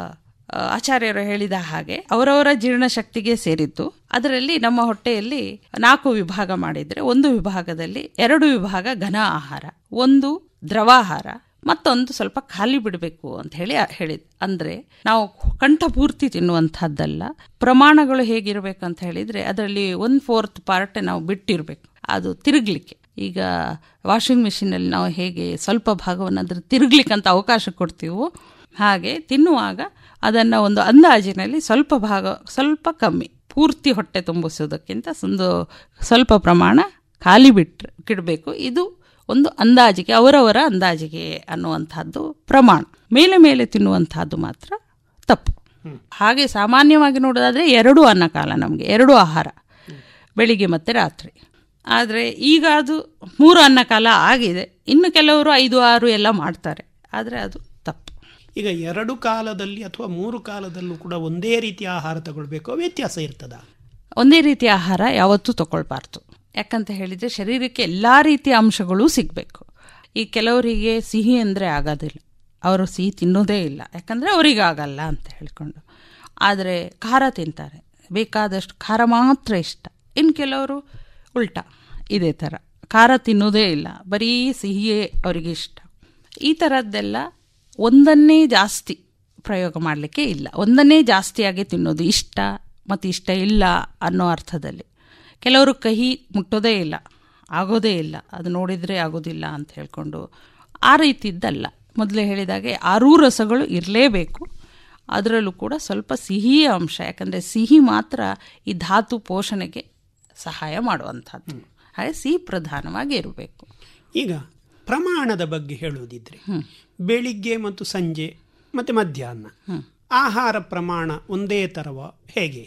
ಆ, ಆಚಾರ್ಯರು ಹೇಳಿದ ಹಾಗೆ ಅವರವರ ಜೀರ್ಣಶಕ್ತಿಗೆ ಸೇರಿದ್ದು ಅದರಲ್ಲಿ ನಮ್ಮ ಹೊಟ್ಟೆಯಲ್ಲಿ ನಾಲ್ಕು ವಿಭಾಗ ಮಾಡಿದ್ರೆ ಒಂದು ವಿಭಾಗದಲ್ಲಿ ಎರಡು ವಿಭಾಗ ಘನ ಆಹಾರ ಒಂದು ದ್ರವಾಹಾರ ಮತ್ತೊಂದು ಸ್ವಲ್ಪ ಖಾಲಿ ಬಿಡಬೇಕು ಅಂತ ಹೇಳಿ ಹೇಳಿದ್ ಅಂದ್ರೆ ನಾವು ಕಂಠಪೂರ್ತಿ ತಿನ್ನುವಂತಹದ್ದಲ್ಲ ಪ್ರಮಾಣಗಳು ಹೇಗಿರ್ಬೇಕು ಅಂತ ಹೇಳಿದ್ರೆ ಅದರಲ್ಲಿ ಒನ್ ಫೋರ್ತ್ ಪಾರ್ಟ್ ನಾವು ಬಿಟ್ಟಿರ್ಬೇಕು ಅದು ತಿರುಗ್ಲಿಕ್ಕೆ ಈಗ ವಾಷಿಂಗ್ ಮಿಷಿನಲ್ಲಿ ನಾವು ಹೇಗೆ ಸ್ವಲ್ಪ ಭಾಗವನ್ನು ಅದ್ರ ತಿರುಗ್ಲಿಕ್ಕೆ ಅಂತ ಅವಕಾಶ ಕೊಡ್ತೀವೋ ಹಾಗೆ ತಿನ್ನುವಾಗ ಅದನ್ನು ಒಂದು ಅಂದಾಜಿನಲ್ಲಿ ಸ್ವಲ್ಪ ಭಾಗ ಸ್ವಲ್ಪ ಕಮ್ಮಿ ಪೂರ್ತಿ ಹೊಟ್ಟೆ ತುಂಬಿಸೋದಕ್ಕಿಂತ ಒಂದು ಸ್ವಲ್ಪ ಪ್ರಮಾಣ ಖಾಲಿ ಬಿಟ್ಟು ಇಡಬೇಕು ಇದು ಒಂದು ಅಂದಾಜಿಗೆ ಅವರವರ ಅಂದಾಜಿಗೆ ಅನ್ನುವಂಥದ್ದು ಪ್ರಮಾಣ ಮೇಲೆ ಮೇಲೆ ತಿನ್ನುವಂತಹದ್ದು ಮಾತ್ರ ತಪ್ಪು ಹಾಗೆ ಸಾಮಾನ್ಯವಾಗಿ ನೋಡೋದಾದ್ರೆ ಎರಡು ಅನ್ನಕಾಲ ನಮಗೆ ಎರಡು ಆಹಾರ ಬೆಳಿಗ್ಗೆ ಮತ್ತೆ ರಾತ್ರಿ ಆದರೆ ಈಗ ಅದು ಮೂರು ಅನ್ನಕಾಲ ಆಗಿದೆ ಇನ್ನು ಕೆಲವರು ಐದು ಆರು ಎಲ್ಲ ಮಾಡ್ತಾರೆ ಆದರೆ ಅದು ತಪ್ಪು ಈಗ ಎರಡು ಕಾಲದಲ್ಲಿ ಅಥವಾ ಮೂರು ಕಾಲದಲ್ಲೂ ಕೂಡ ಒಂದೇ ರೀತಿಯ ಆಹಾರ ತಗೊಳ್ಬೇಕು ವ್ಯತ್ಯಾಸ ಇರ್ತದ ಒಂದೇ ರೀತಿಯ ಆಹಾರ ಯಾವತ್ತೂ ತಗೊಳ್ಬಾರ್ದು ಯಾಕಂತ ಹೇಳಿದರೆ ಶರೀರಕ್ಕೆ ಎಲ್ಲ ರೀತಿಯ ಅಂಶಗಳೂ ಸಿಗಬೇಕು ಈ ಕೆಲವರಿಗೆ ಸಿಹಿ ಅಂದರೆ ಆಗೋದಿಲ್ಲ ಅವರು ಸಿಹಿ ತಿನ್ನೋದೇ ಇಲ್ಲ ಯಾಕಂದರೆ ಅವರಿಗೆ ಆಗಲ್ಲ ಅಂತ ಹೇಳ್ಕೊಂಡು ಆದರೆ ಖಾರ ತಿಂತಾರೆ ಬೇಕಾದಷ್ಟು ಖಾರ ಮಾತ್ರ ಇಷ್ಟ ಇನ್ನು ಕೆಲವರು ಉಲ್ಟಾ ಇದೇ ಥರ ಖಾರ ತಿನ್ನೋದೇ ಇಲ್ಲ ಬರೀ ಸಿಹಿಯೇ ಅವರಿಗೆ ಇಷ್ಟ ಈ ಥರದ್ದೆಲ್ಲ ಒಂದನ್ನೇ ಜಾಸ್ತಿ ಪ್ರಯೋಗ ಮಾಡಲಿಕ್ಕೆ ಇಲ್ಲ ಒಂದನ್ನೇ ಜಾಸ್ತಿಯಾಗಿ ತಿನ್ನೋದು ಇಷ್ಟ ಮತ್ತು ಇಷ್ಟ ಇಲ್ಲ ಅನ್ನೋ ಅರ್ಥದಲ್ಲಿ ಕೆಲವರು ಕಹಿ ಮುಟ್ಟೋದೇ ಇಲ್ಲ ಆಗೋದೇ ಇಲ್ಲ ಅದು ನೋಡಿದರೆ ಆಗೋದಿಲ್ಲ ಅಂತ ಹೇಳ್ಕೊಂಡು ಆ ರೀತಿದ್ದಲ್ಲ ಮೊದಲೇ ಹೇಳಿದಾಗೆ ಆರೂ ರಸಗಳು ಇರಲೇಬೇಕು ಅದರಲ್ಲೂ ಕೂಡ ಸ್ವಲ್ಪ ಸಿಹಿಯ ಅಂಶ ಯಾಕಂದರೆ ಸಿಹಿ ಮಾತ್ರ ಈ ಧಾತು ಪೋಷಣೆಗೆ ಸಹಾಯ ಮಾಡುವಂಥದ್ದು ಹಾಗೆ ಸಿಹಿ ಪ್ರಧಾನವಾಗಿ ಇರಬೇಕು ಈಗ ಪ್ರಮಾಣದ ಬಗ್ಗೆ ಹೇಳುವುದಿದ್ರೆ ಬೆಳಿಗ್ಗೆ ಮತ್ತು ಸಂಜೆ ಮತ್ತು ಮಧ್ಯಾಹ್ನ ಆಹಾರ ಪ್ರಮಾಣ ಒಂದೇ ತರವ ಹೇಗೆ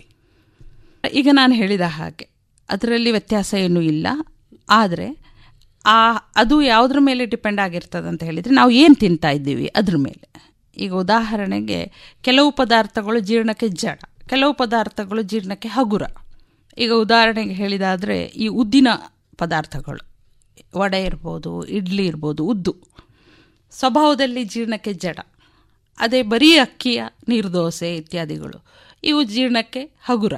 ಈಗ ನಾನು ಹೇಳಿದ ಹಾಗೆ ಅದರಲ್ಲಿ ವ್ಯತ್ಯಾಸ ಏನೂ ಇಲ್ಲ ಆದರೆ ಆ ಅದು ಯಾವುದ್ರ ಮೇಲೆ ಡಿಪೆಂಡ್ ಆಗಿರ್ತದೆ ಅಂತ ಹೇಳಿದರೆ ನಾವು ಏನು ತಿಂತಾ ಇದ್ದೀವಿ ಅದ್ರ ಮೇಲೆ ಈಗ ಉದಾಹರಣೆಗೆ ಕೆಲವು ಪದಾರ್ಥಗಳು ಜೀರ್ಣಕ್ಕೆ ಜಡ ಕೆಲವು ಪದಾರ್ಥಗಳು ಜೀರ್ಣಕ್ಕೆ ಹಗುರ ಈಗ ಉದಾಹರಣೆಗೆ ಹೇಳಿದಾದರೆ ಈ ಉದ್ದಿನ ಪದಾರ್ಥಗಳು ವಡೆ ಇರ್ಬೋದು ಇಡ್ಲಿ ಇರ್ಬೋದು ಉದ್ದು ಸ್ವಭಾವದಲ್ಲಿ ಜೀರ್ಣಕ್ಕೆ ಜಡ ಅದೇ ಬರೀ ಅಕ್ಕಿಯ ನೀರ್ದೋಸೆ ಇತ್ಯಾದಿಗಳು ಇವು ಜೀರ್ಣಕ್ಕೆ ಹಗುರ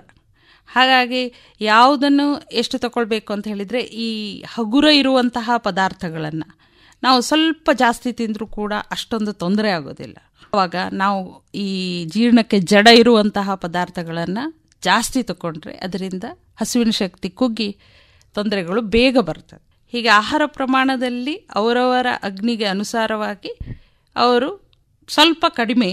ಹಾಗಾಗಿ ಯಾವುದನ್ನು ಎಷ್ಟು ತಗೊಳ್ಬೇಕು ಅಂತ ಹೇಳಿದರೆ ಈ ಹಗುರ ಇರುವಂತಹ ಪದಾರ್ಥಗಳನ್ನು ನಾವು ಸ್ವಲ್ಪ ಜಾಸ್ತಿ ತಿಂದರೂ ಕೂಡ ಅಷ್ಟೊಂದು ತೊಂದರೆ ಆಗೋದಿಲ್ಲ ಆವಾಗ ನಾವು ಈ ಜೀರ್ಣಕ್ಕೆ ಜಡ ಇರುವಂತಹ ಪದಾರ್ಥಗಳನ್ನು ಜಾಸ್ತಿ ತಗೊಂಡ್ರೆ ಅದರಿಂದ ಹಸುವಿನ ಶಕ್ತಿ ಕುಗ್ಗಿ ತೊಂದರೆಗಳು ಬೇಗ ಬರ್ತದೆ ಹೀಗೆ ಆಹಾರ ಪ್ರಮಾಣದಲ್ಲಿ ಅವರವರ ಅಗ್ನಿಗೆ ಅನುಸಾರವಾಗಿ ಅವರು ಸ್ವಲ್ಪ ಕಡಿಮೆ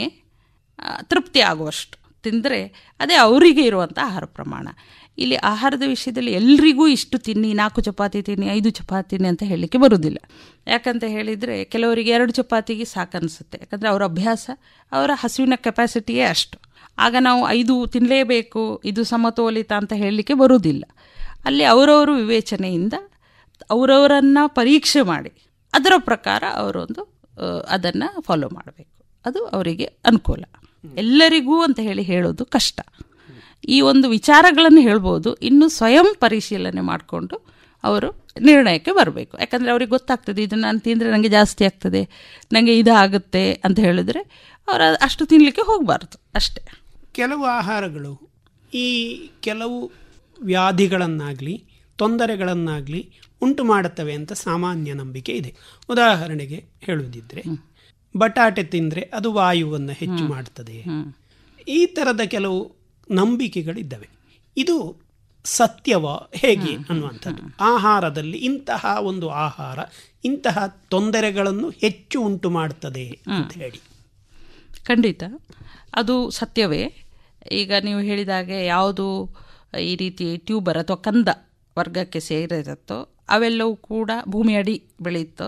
ತೃಪ್ತಿ ಆಗುವಷ್ಟು ತಿಂದರೆ ಅದೇ ಅವರಿಗೆ ಇರುವಂಥ ಆಹಾರ ಪ್ರಮಾಣ ಇಲ್ಲಿ ಆಹಾರದ ವಿಷಯದಲ್ಲಿ ಎಲ್ರಿಗೂ ಇಷ್ಟು ತಿನ್ನಿ ನಾಲ್ಕು ಚಪಾತಿ ತಿನ್ನಿ ಐದು ಚಪಾತಿ ತಿನ್ನಿ ಅಂತ ಹೇಳಲಿಕ್ಕೆ ಬರುವುದಿಲ್ಲ ಯಾಕಂತ ಹೇಳಿದರೆ ಕೆಲವರಿಗೆ ಎರಡು ಚಪಾತಿಗೆ ಸಾಕನ್ನಿಸುತ್ತೆ ಯಾಕಂದರೆ ಅವರ ಅಭ್ಯಾಸ ಅವರ ಹಸುವಿನ ಕೆಪಾಸಿಟಿಯೇ ಅಷ್ಟು ಆಗ ನಾವು ಐದು ತಿನ್ನಲೇಬೇಕು ಇದು ಸಮತೋಲಿತ ಅಂತ ಹೇಳಲಿಕ್ಕೆ ಬರುವುದಿಲ್ಲ ಅಲ್ಲಿ ಅವರವರು ವಿವೇಚನೆಯಿಂದ ಅವರವರನ್ನು ಪರೀಕ್ಷೆ ಮಾಡಿ ಅದರ ಪ್ರಕಾರ ಅವರೊಂದು ಅದನ್ನು ಫಾಲೋ ಮಾಡಬೇಕು ಅದು ಅವರಿಗೆ ಅನುಕೂಲ ಎಲ್ಲರಿಗೂ ಅಂತ ಹೇಳಿ ಹೇಳೋದು ಕಷ್ಟ ಈ ಒಂದು ವಿಚಾರಗಳನ್ನು ಹೇಳ್ಬೋದು ಇನ್ನು ಸ್ವಯಂ ಪರಿಶೀಲನೆ ಮಾಡಿಕೊಂಡು ಅವರು ನಿರ್ಣಯಕ್ಕೆ ಬರಬೇಕು ಯಾಕಂದರೆ ಅವ್ರಿಗೆ ಗೊತ್ತಾಗ್ತದೆ ಇದು ನಾನು ತಿಂದರೆ ನನಗೆ ಜಾಸ್ತಿ ಆಗ್ತದೆ ನನಗೆ ಇದು ಆಗುತ್ತೆ ಅಂತ ಹೇಳಿದ್ರೆ ಅವರು ಅಷ್ಟು ತಿನ್ನಲಿಕ್ಕೆ ಹೋಗಬಾರ್ದು ಅಷ್ಟೇ ಕೆಲವು ಆಹಾರಗಳು ಈ ಕೆಲವು ವ್ಯಾಧಿಗಳನ್ನಾಗಲಿ ತೊಂದರೆಗಳನ್ನಾಗಲಿ ಉಂಟು ಮಾಡುತ್ತವೆ ಅಂತ ಸಾಮಾನ್ಯ ನಂಬಿಕೆ ಇದೆ ಉದಾಹರಣೆಗೆ ಹೇಳುವುದಿದ್ರೆ ಬಟಾಟೆ ತಿಂದರೆ ಅದು ವಾಯುವನ್ನು ಹೆಚ್ಚು ಮಾಡ್ತದೆ ಈ ಥರದ ಕೆಲವು ನಂಬಿಕೆಗಳಿದ್ದಾವೆ ಇದು ಸತ್ಯವ ಹೇಗೆ ಅನ್ನುವಂಥದ್ದು ಆಹಾರದಲ್ಲಿ ಇಂತಹ ಒಂದು ಆಹಾರ ಇಂತಹ ತೊಂದರೆಗಳನ್ನು ಹೆಚ್ಚು ಉಂಟು ಮಾಡ್ತದೆ ಅಂತ ಹೇಳಿ ಖಂಡಿತ ಅದು ಸತ್ಯವೇ ಈಗ ನೀವು ಹೇಳಿದಾಗೆ ಯಾವುದು ಈ ರೀತಿ ಟ್ಯೂಬರ್ ಅಥವಾ ಕಂದ ವರ್ಗಕ್ಕೆ ಸೇರಿರುತ್ತೋ ಅವೆಲ್ಲವೂ ಕೂಡ ಭೂಮಿ ಅಡಿ ಬೆಳೆಯುತ್ತೋ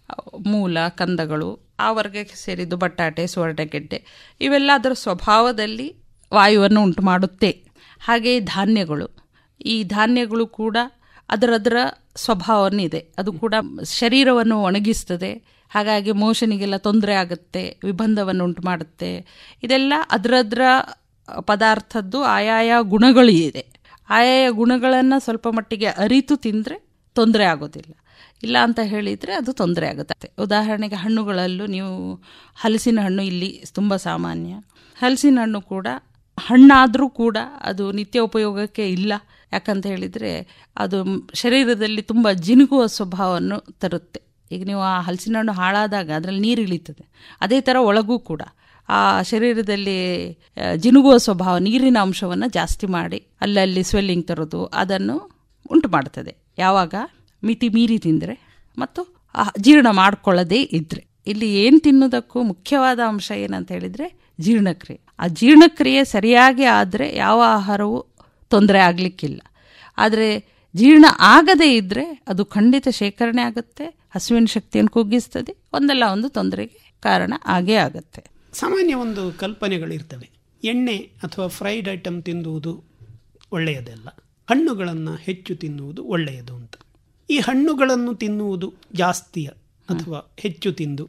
ಮೂಲ ಕಂದಗಳು ಆ ವರ್ಗಕ್ಕೆ ಸೇರಿದ್ದು ಬಟಾಟೆ ಸುವರ್ಣಗೆಡ್ಡೆ ಇವೆಲ್ಲ ಅದರ ಸ್ವಭಾವದಲ್ಲಿ ವಾಯುವನ್ನು ಉಂಟು ಮಾಡುತ್ತೆ ಹಾಗೆಯೇ ಧಾನ್ಯಗಳು ಈ ಧಾನ್ಯಗಳು ಕೂಡ ಅದರದರ ಸ್ವಭಾವವನ್ನು ಇದೆ ಅದು ಕೂಡ ಶರೀರವನ್ನು ಒಣಗಿಸ್ತದೆ ಹಾಗಾಗಿ ಮೋಷನಿಗೆಲ್ಲ ತೊಂದರೆ ಆಗುತ್ತೆ ವಿಬಂಧವನ್ನು ಉಂಟು ಮಾಡುತ್ತೆ ಇದೆಲ್ಲ ಅದರದ್ರ ಪದಾರ್ಥದ್ದು ಆಯಾಯ ಗುಣಗಳು ಇದೆ ಆಯಾಯ ಗುಣಗಳನ್ನು ಸ್ವಲ್ಪ ಮಟ್ಟಿಗೆ ಅರಿತು ತಿಂದರೆ ತೊಂದರೆ ಆಗೋದಿಲ್ಲ ಇಲ್ಲ ಅಂತ ಹೇಳಿದರೆ ಅದು ತೊಂದರೆ ಆಗುತ್ತೆ ಉದಾಹರಣೆಗೆ ಹಣ್ಣುಗಳಲ್ಲೂ ನೀವು ಹಲಸಿನ ಹಣ್ಣು ಇಲ್ಲಿ ತುಂಬ ಸಾಮಾನ್ಯ ಹಲಸಿನ ಹಣ್ಣು ಕೂಡ ಹಣ್ಣಾದರೂ ಕೂಡ ಅದು ನಿತ್ಯ ಉಪಯೋಗಕ್ಕೆ ಇಲ್ಲ ಯಾಕಂತ ಹೇಳಿದರೆ ಅದು ಶರೀರದಲ್ಲಿ ತುಂಬ ಜಿನುಗುವ ಸ್ವಭಾವವನ್ನು ತರುತ್ತೆ ಈಗ ನೀವು ಆ ಹಲಸಿನ ಹಣ್ಣು ಹಾಳಾದಾಗ ಅದರಲ್ಲಿ ನೀರು ಇಳಿತದೆ ಅದೇ ಥರ ಒಳಗೂ ಕೂಡ ಆ ಶರೀರದಲ್ಲಿ ಜಿನುಗುವ ಸ್ವಭಾವ ನೀರಿನ ಅಂಶವನ್ನು ಜಾಸ್ತಿ ಮಾಡಿ ಅಲ್ಲಲ್ಲಿ ಸ್ವೆಲ್ಲಿಂಗ್ ತರೋದು ಅದನ್ನು ಉಂಟು ಮಾಡ್ತದೆ ಯಾವಾಗ ಮಿತಿ ಮೀರಿ ತಿಂದರೆ ಮತ್ತು ಜೀರ್ಣ ಮಾಡ್ಕೊಳ್ಳದೇ ಇದ್ದರೆ ಇಲ್ಲಿ ಏನು ತಿನ್ನೋದಕ್ಕೂ ಮುಖ್ಯವಾದ ಅಂಶ ಏನಂತ ಹೇಳಿದರೆ ಜೀರ್ಣಕ್ರಿಯೆ ಆ ಜೀರ್ಣಕ್ರಿಯೆ ಸರಿಯಾಗಿ ಆದರೆ ಯಾವ ಆಹಾರವೂ ತೊಂದರೆ ಆಗಲಿಕ್ಕಿಲ್ಲ ಆದರೆ ಜೀರ್ಣ ಆಗದೇ ಇದ್ದರೆ ಅದು ಖಂಡಿತ ಶೇಖರಣೆ ಆಗುತ್ತೆ ಹಸುವಿನ ಶಕ್ತಿಯನ್ನು ಕುಗ್ಗಿಸ್ತದೆ ಒಂದಲ್ಲ ಒಂದು ತೊಂದರೆಗೆ ಕಾರಣ ಆಗೇ ಆಗುತ್ತೆ ಸಾಮಾನ್ಯ ಒಂದು ಕಲ್ಪನೆಗಳಿರ್ತವೆ ಎಣ್ಣೆ ಅಥವಾ ಫ್ರೈಡ್ ಐಟಮ್ ತಿನ್ನುವುದು ಒಳ್ಳೆಯದಲ್ಲ ಹಣ್ಣುಗಳನ್ನು ಹೆಚ್ಚು ತಿನ್ನುವುದು ಒಳ್ಳೆಯದು ಅಂತ ಈ ಹಣ್ಣುಗಳನ್ನು ತಿನ್ನುವುದು ಜಾಸ್ತಿಯ ಅಥವಾ ಹೆಚ್ಚು ತಿಂದು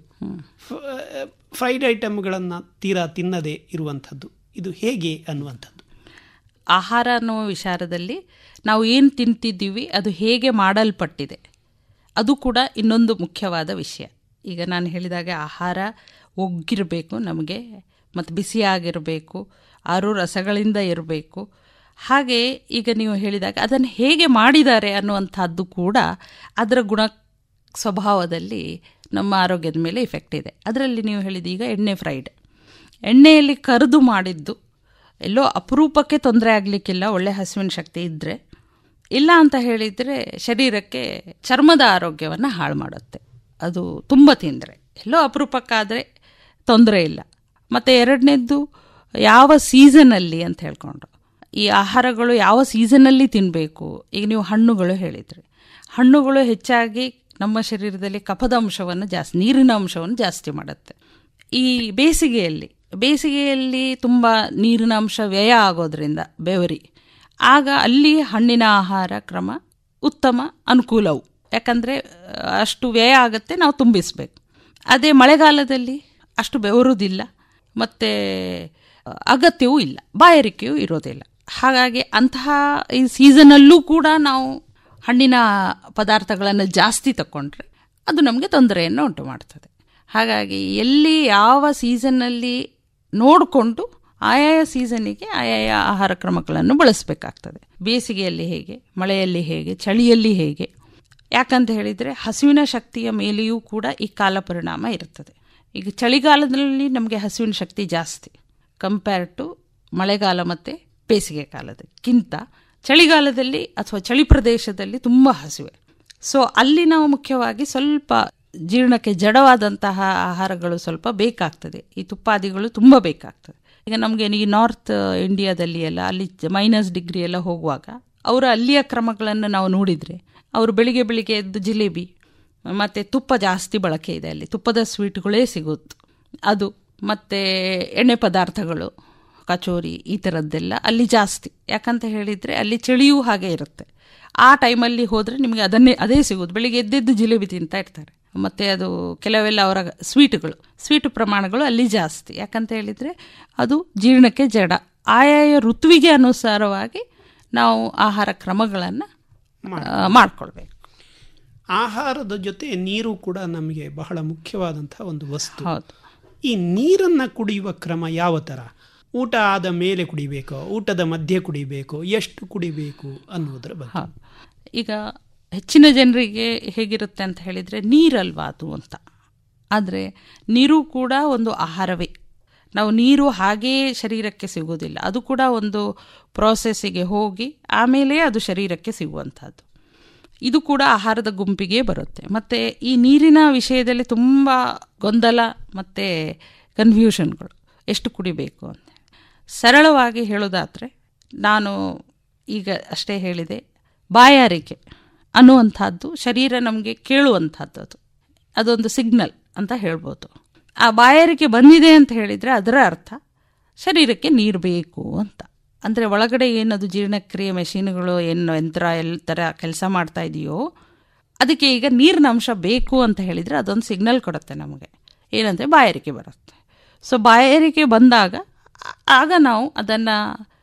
ಫ್ರೈಡ್ ಐಟಮ್ಗಳನ್ನು ತೀರಾ ತಿನ್ನದೇ ಇರುವಂಥದ್ದು ಇದು ಹೇಗೆ ಅನ್ನುವಂಥದ್ದು ಆಹಾರ ಅನ್ನುವ ವಿಚಾರದಲ್ಲಿ ನಾವು ಏನು ತಿಂತಿದ್ದೀವಿ ಅದು ಹೇಗೆ ಮಾಡಲ್ಪಟ್ಟಿದೆ ಅದು ಕೂಡ ಇನ್ನೊಂದು ಮುಖ್ಯವಾದ ವಿಷಯ ಈಗ ನಾನು ಹೇಳಿದಾಗ ಆಹಾರ ಒಗ್ಗಿರಬೇಕು ನಮಗೆ ಮತ್ತು ಬಿಸಿಯಾಗಿರಬೇಕು ಆರು ರಸಗಳಿಂದ ಇರಬೇಕು ಹಾಗೆ ಈಗ ನೀವು ಹೇಳಿದಾಗ ಅದನ್ನು ಹೇಗೆ ಮಾಡಿದ್ದಾರೆ ಅನ್ನುವಂಥದ್ದು ಕೂಡ ಅದರ ಗುಣ ಸ್ವಭಾವದಲ್ಲಿ ನಮ್ಮ ಆರೋಗ್ಯದ ಮೇಲೆ ಇಫೆಕ್ಟ್ ಇದೆ ಅದರಲ್ಲಿ ನೀವು ಹೇಳಿದ ಈಗ ಎಣ್ಣೆ ಫ್ರೈಡ್ ಎಣ್ಣೆಯಲ್ಲಿ ಕರೆದು ಮಾಡಿದ್ದು ಎಲ್ಲೋ ಅಪರೂಪಕ್ಕೆ ತೊಂದರೆ ಆಗಲಿಕ್ಕಿಲ್ಲ ಒಳ್ಳೆ ಹಸುವಿನ ಶಕ್ತಿ ಇದ್ದರೆ ಇಲ್ಲ ಅಂತ ಹೇಳಿದರೆ ಶರೀರಕ್ಕೆ ಚರ್ಮದ ಆರೋಗ್ಯವನ್ನು ಹಾಳು ಮಾಡುತ್ತೆ ಅದು ತುಂಬ ತಿಂದರೆ ಎಲ್ಲೋ ಅಪರೂಪಕ್ಕಾದರೆ ತೊಂದರೆ ಇಲ್ಲ ಮತ್ತು ಎರಡನೇದ್ದು ಯಾವ ಸೀಸನಲ್ಲಿ ಅಂತ ಹೇಳ್ಕೊಂಡ್ರು ಈ ಆಹಾರಗಳು ಯಾವ ಸೀಸನಲ್ಲಿ ತಿನ್ನಬೇಕು ಈಗ ನೀವು ಹಣ್ಣುಗಳು ಹೇಳಿದ್ರಿ ಹಣ್ಣುಗಳು ಹೆಚ್ಚಾಗಿ ನಮ್ಮ ಶರೀರದಲ್ಲಿ ಕಫದ ಅಂಶವನ್ನು ಜಾಸ್ತಿ ನೀರಿನ ಅಂಶವನ್ನು ಜಾಸ್ತಿ ಮಾಡುತ್ತೆ ಈ ಬೇಸಿಗೆಯಲ್ಲಿ ಬೇಸಿಗೆಯಲ್ಲಿ ತುಂಬ ನೀರಿನ ಅಂಶ ವ್ಯಯ ಆಗೋದ್ರಿಂದ ಬೆವರಿ ಆಗ ಅಲ್ಲಿ ಹಣ್ಣಿನ ಆಹಾರ ಕ್ರಮ ಉತ್ತಮ ಅನುಕೂಲವು ಯಾಕಂದರೆ ಅಷ್ಟು ವ್ಯಯ ಆಗುತ್ತೆ ನಾವು ತುಂಬಿಸಬೇಕು ಅದೇ ಮಳೆಗಾಲದಲ್ಲಿ ಅಷ್ಟು ಬೆವರುವುದಿಲ್ಲ ಮತ್ತು ಅಗತ್ಯವೂ ಇಲ್ಲ ಬಾಯಾರಿಕೆಯೂ ಇರೋದಿಲ್ಲ ಹಾಗಾಗಿ ಅಂತಹ ಈ ಸೀಸನಲ್ಲೂ ಕೂಡ ನಾವು ಹಣ್ಣಿನ ಪದಾರ್ಥಗಳನ್ನು ಜಾಸ್ತಿ ತಗೊಂಡ್ರೆ ಅದು ನಮಗೆ ತೊಂದರೆಯನ್ನು ಉಂಟು ಮಾಡ್ತದೆ ಹಾಗಾಗಿ ಎಲ್ಲಿ ಯಾವ ಸೀಸನ್ನಲ್ಲಿ ನೋಡಿಕೊಂಡು ಆಯಾಯ ಸೀಸನ್ನಿಗೆ ಆಯಾಯ ಆಹಾರ ಕ್ರಮಗಳನ್ನು ಬಳಸಬೇಕಾಗ್ತದೆ ಬೇಸಿಗೆಯಲ್ಲಿ ಹೇಗೆ ಮಳೆಯಲ್ಲಿ ಹೇಗೆ ಚಳಿಯಲ್ಲಿ ಹೇಗೆ ಯಾಕಂತ ಹೇಳಿದರೆ ಹಸುವಿನ ಶಕ್ತಿಯ ಮೇಲೆಯೂ ಕೂಡ ಈ ಕಾಲ ಪರಿಣಾಮ ಇರ್ತದೆ ಈಗ ಚಳಿಗಾಲದಲ್ಲಿ ನಮಗೆ ಹಸುವಿನ ಶಕ್ತಿ ಜಾಸ್ತಿ ಕಂಪೇರ್ ಟು ಮಳೆಗಾಲ ಮತ್ತು ಬೇಸಿಗೆ ಕಾಲದಕ್ಕಿಂತ ಚಳಿಗಾಲದಲ್ಲಿ ಅಥವಾ ಚಳಿ ಪ್ರದೇಶದಲ್ಲಿ ತುಂಬ ಹಸಿವೆ ಸೊ ಅಲ್ಲಿ ನಾವು ಮುಖ್ಯವಾಗಿ ಸ್ವಲ್ಪ ಜೀರ್ಣಕ್ಕೆ ಜಡವಾದಂತಹ ಆಹಾರಗಳು ಸ್ವಲ್ಪ ಬೇಕಾಗ್ತದೆ ಈ ತುಪ್ಪಾದಿಗಳು ತುಂಬ ಬೇಕಾಗ್ತದೆ ಈಗ ನಮಗೆ ಈ ನಾರ್ತ್ ಇಂಡಿಯಾದಲ್ಲಿ ಎಲ್ಲ ಅಲ್ಲಿ ಮೈನಸ್ ಡಿಗ್ರಿ ಎಲ್ಲ ಹೋಗುವಾಗ ಅವರ ಅಲ್ಲಿಯ ಕ್ರಮಗಳನ್ನು ನಾವು ನೋಡಿದರೆ ಅವರು ಬೆಳಿಗ್ಗೆ ಬೆಳಿಗ್ಗೆ ಎದ್ದು ಜಿಲೇಬಿ ಮತ್ತು ತುಪ್ಪ ಜಾಸ್ತಿ ಬಳಕೆ ಇದೆ ಅಲ್ಲಿ ತುಪ್ಪದ ಸ್ವೀಟ್ಗಳೇ ಸಿಗುತ್ತೆ ಅದು ಮತ್ತು ಎಣ್ಣೆ ಪದಾರ್ಥಗಳು ಕಚೋರಿ ಈ ಥರದ್ದೆಲ್ಲ ಅಲ್ಲಿ ಜಾಸ್ತಿ ಯಾಕಂತ ಹೇಳಿದರೆ ಅಲ್ಲಿ ಚಳಿಯೂ ಹಾಗೆ ಇರುತ್ತೆ ಆ ಟೈಮಲ್ಲಿ ಹೋದರೆ ನಿಮಗೆ ಅದನ್ನೇ ಅದೇ ಸಿಗೋದು ಬೆಳಿಗ್ಗೆ ಎದ್ದೆದ್ದು ಜಿಲೇಬಿ ತಿಂತಾ ಇರ್ತಾರೆ ಮತ್ತು ಅದು ಕೆಲವೆಲ್ಲ ಅವರ ಸ್ವೀಟುಗಳು ಸ್ವೀಟು ಪ್ರಮಾಣಗಳು ಅಲ್ಲಿ ಜಾಸ್ತಿ ಯಾಕಂತ ಹೇಳಿದರೆ ಅದು ಜೀರ್ಣಕ್ಕೆ ಜಡ ಆಯಾಯ ಋತುವಿಗೆ ಅನುಸಾರವಾಗಿ ನಾವು ಆಹಾರ ಕ್ರಮಗಳನ್ನು ಮಾಡಿಕೊಳ್ಬೇಕು ಆಹಾರದ ಜೊತೆ ನೀರು ಕೂಡ ನಮಗೆ ಬಹಳ ಮುಖ್ಯವಾದಂತಹ ಒಂದು ವಸ್ತು ಹೌದು ಈ ನೀರನ್ನು ಕುಡಿಯುವ ಕ್ರಮ ಯಾವ ಥರ ಊಟ ಆದ ಮೇಲೆ ಕುಡಿಬೇಕೋ ಊಟದ ಮಧ್ಯೆ ಕುಡಿಬೇಕು ಎಷ್ಟು ಕುಡಿಬೇಕು ಅನ್ನೋದ್ರ ಬಗ್ಗೆ ಈಗ ಹೆಚ್ಚಿನ ಜನರಿಗೆ ಹೇಗಿರುತ್ತೆ ಅಂತ ಹೇಳಿದರೆ ನೀರಲ್ವಾ ಅದು ಅಂತ ಆದರೆ ನೀರು ಕೂಡ ಒಂದು ಆಹಾರವೇ ನಾವು ನೀರು ಹಾಗೇ ಶರೀರಕ್ಕೆ ಸಿಗೋದಿಲ್ಲ ಅದು ಕೂಡ ಒಂದು ಪ್ರಾಸೆಸ್ಸಿಗೆ ಹೋಗಿ ಆಮೇಲೆ ಅದು ಶರೀರಕ್ಕೆ ಸಿಗುವಂಥದ್ದು ಇದು ಕೂಡ ಆಹಾರದ ಗುಂಪಿಗೆ ಬರುತ್ತೆ ಮತ್ತು ಈ ನೀರಿನ ವಿಷಯದಲ್ಲಿ ತುಂಬ ಗೊಂದಲ ಮತ್ತು ಕನ್ಫ್ಯೂಷನ್ಗಳು ಎಷ್ಟು ಕುಡಿಬೇಕು ಅಂತ ಸರಳವಾಗಿ ಹೇಳೋದಾದರೆ ನಾನು ಈಗ ಅಷ್ಟೇ ಹೇಳಿದೆ ಬಾಯಾರಿಕೆ ಅನ್ನುವಂಥದ್ದು ಶರೀರ ನಮಗೆ ಕೇಳುವಂಥದ್ದು ಅದು ಅದೊಂದು ಸಿಗ್ನಲ್ ಅಂತ ಹೇಳ್ಬೋದು ಆ ಬಾಯಾರಿಕೆ ಬಂದಿದೆ ಅಂತ ಹೇಳಿದರೆ ಅದರ ಅರ್ಥ ಶರೀರಕ್ಕೆ ನೀರು ಬೇಕು ಅಂತ ಅಂದರೆ ಒಳಗಡೆ ಏನದು ಜೀರ್ಣಕ್ರಿಯೆ ಮೆಷಿನ್ಗಳು ಏನು ಯಂತ್ರ ಎಲ್ಲ ಥರ ಕೆಲಸ ಮಾಡ್ತಾ ಇದೆಯೋ ಅದಕ್ಕೆ ಈಗ ನೀರಿನ ಅಂಶ ಬೇಕು ಅಂತ ಹೇಳಿದರೆ ಅದೊಂದು ಸಿಗ್ನಲ್ ಕೊಡುತ್ತೆ ನಮಗೆ ಏನಂದರೆ ಬಾಯಾರಿಕೆ ಬರುತ್ತೆ ಸೊ ಬಾಯಾರಿಕೆ ಬಂದಾಗ ಆ- ಆಗ ನಾವು ಅದನ್ನು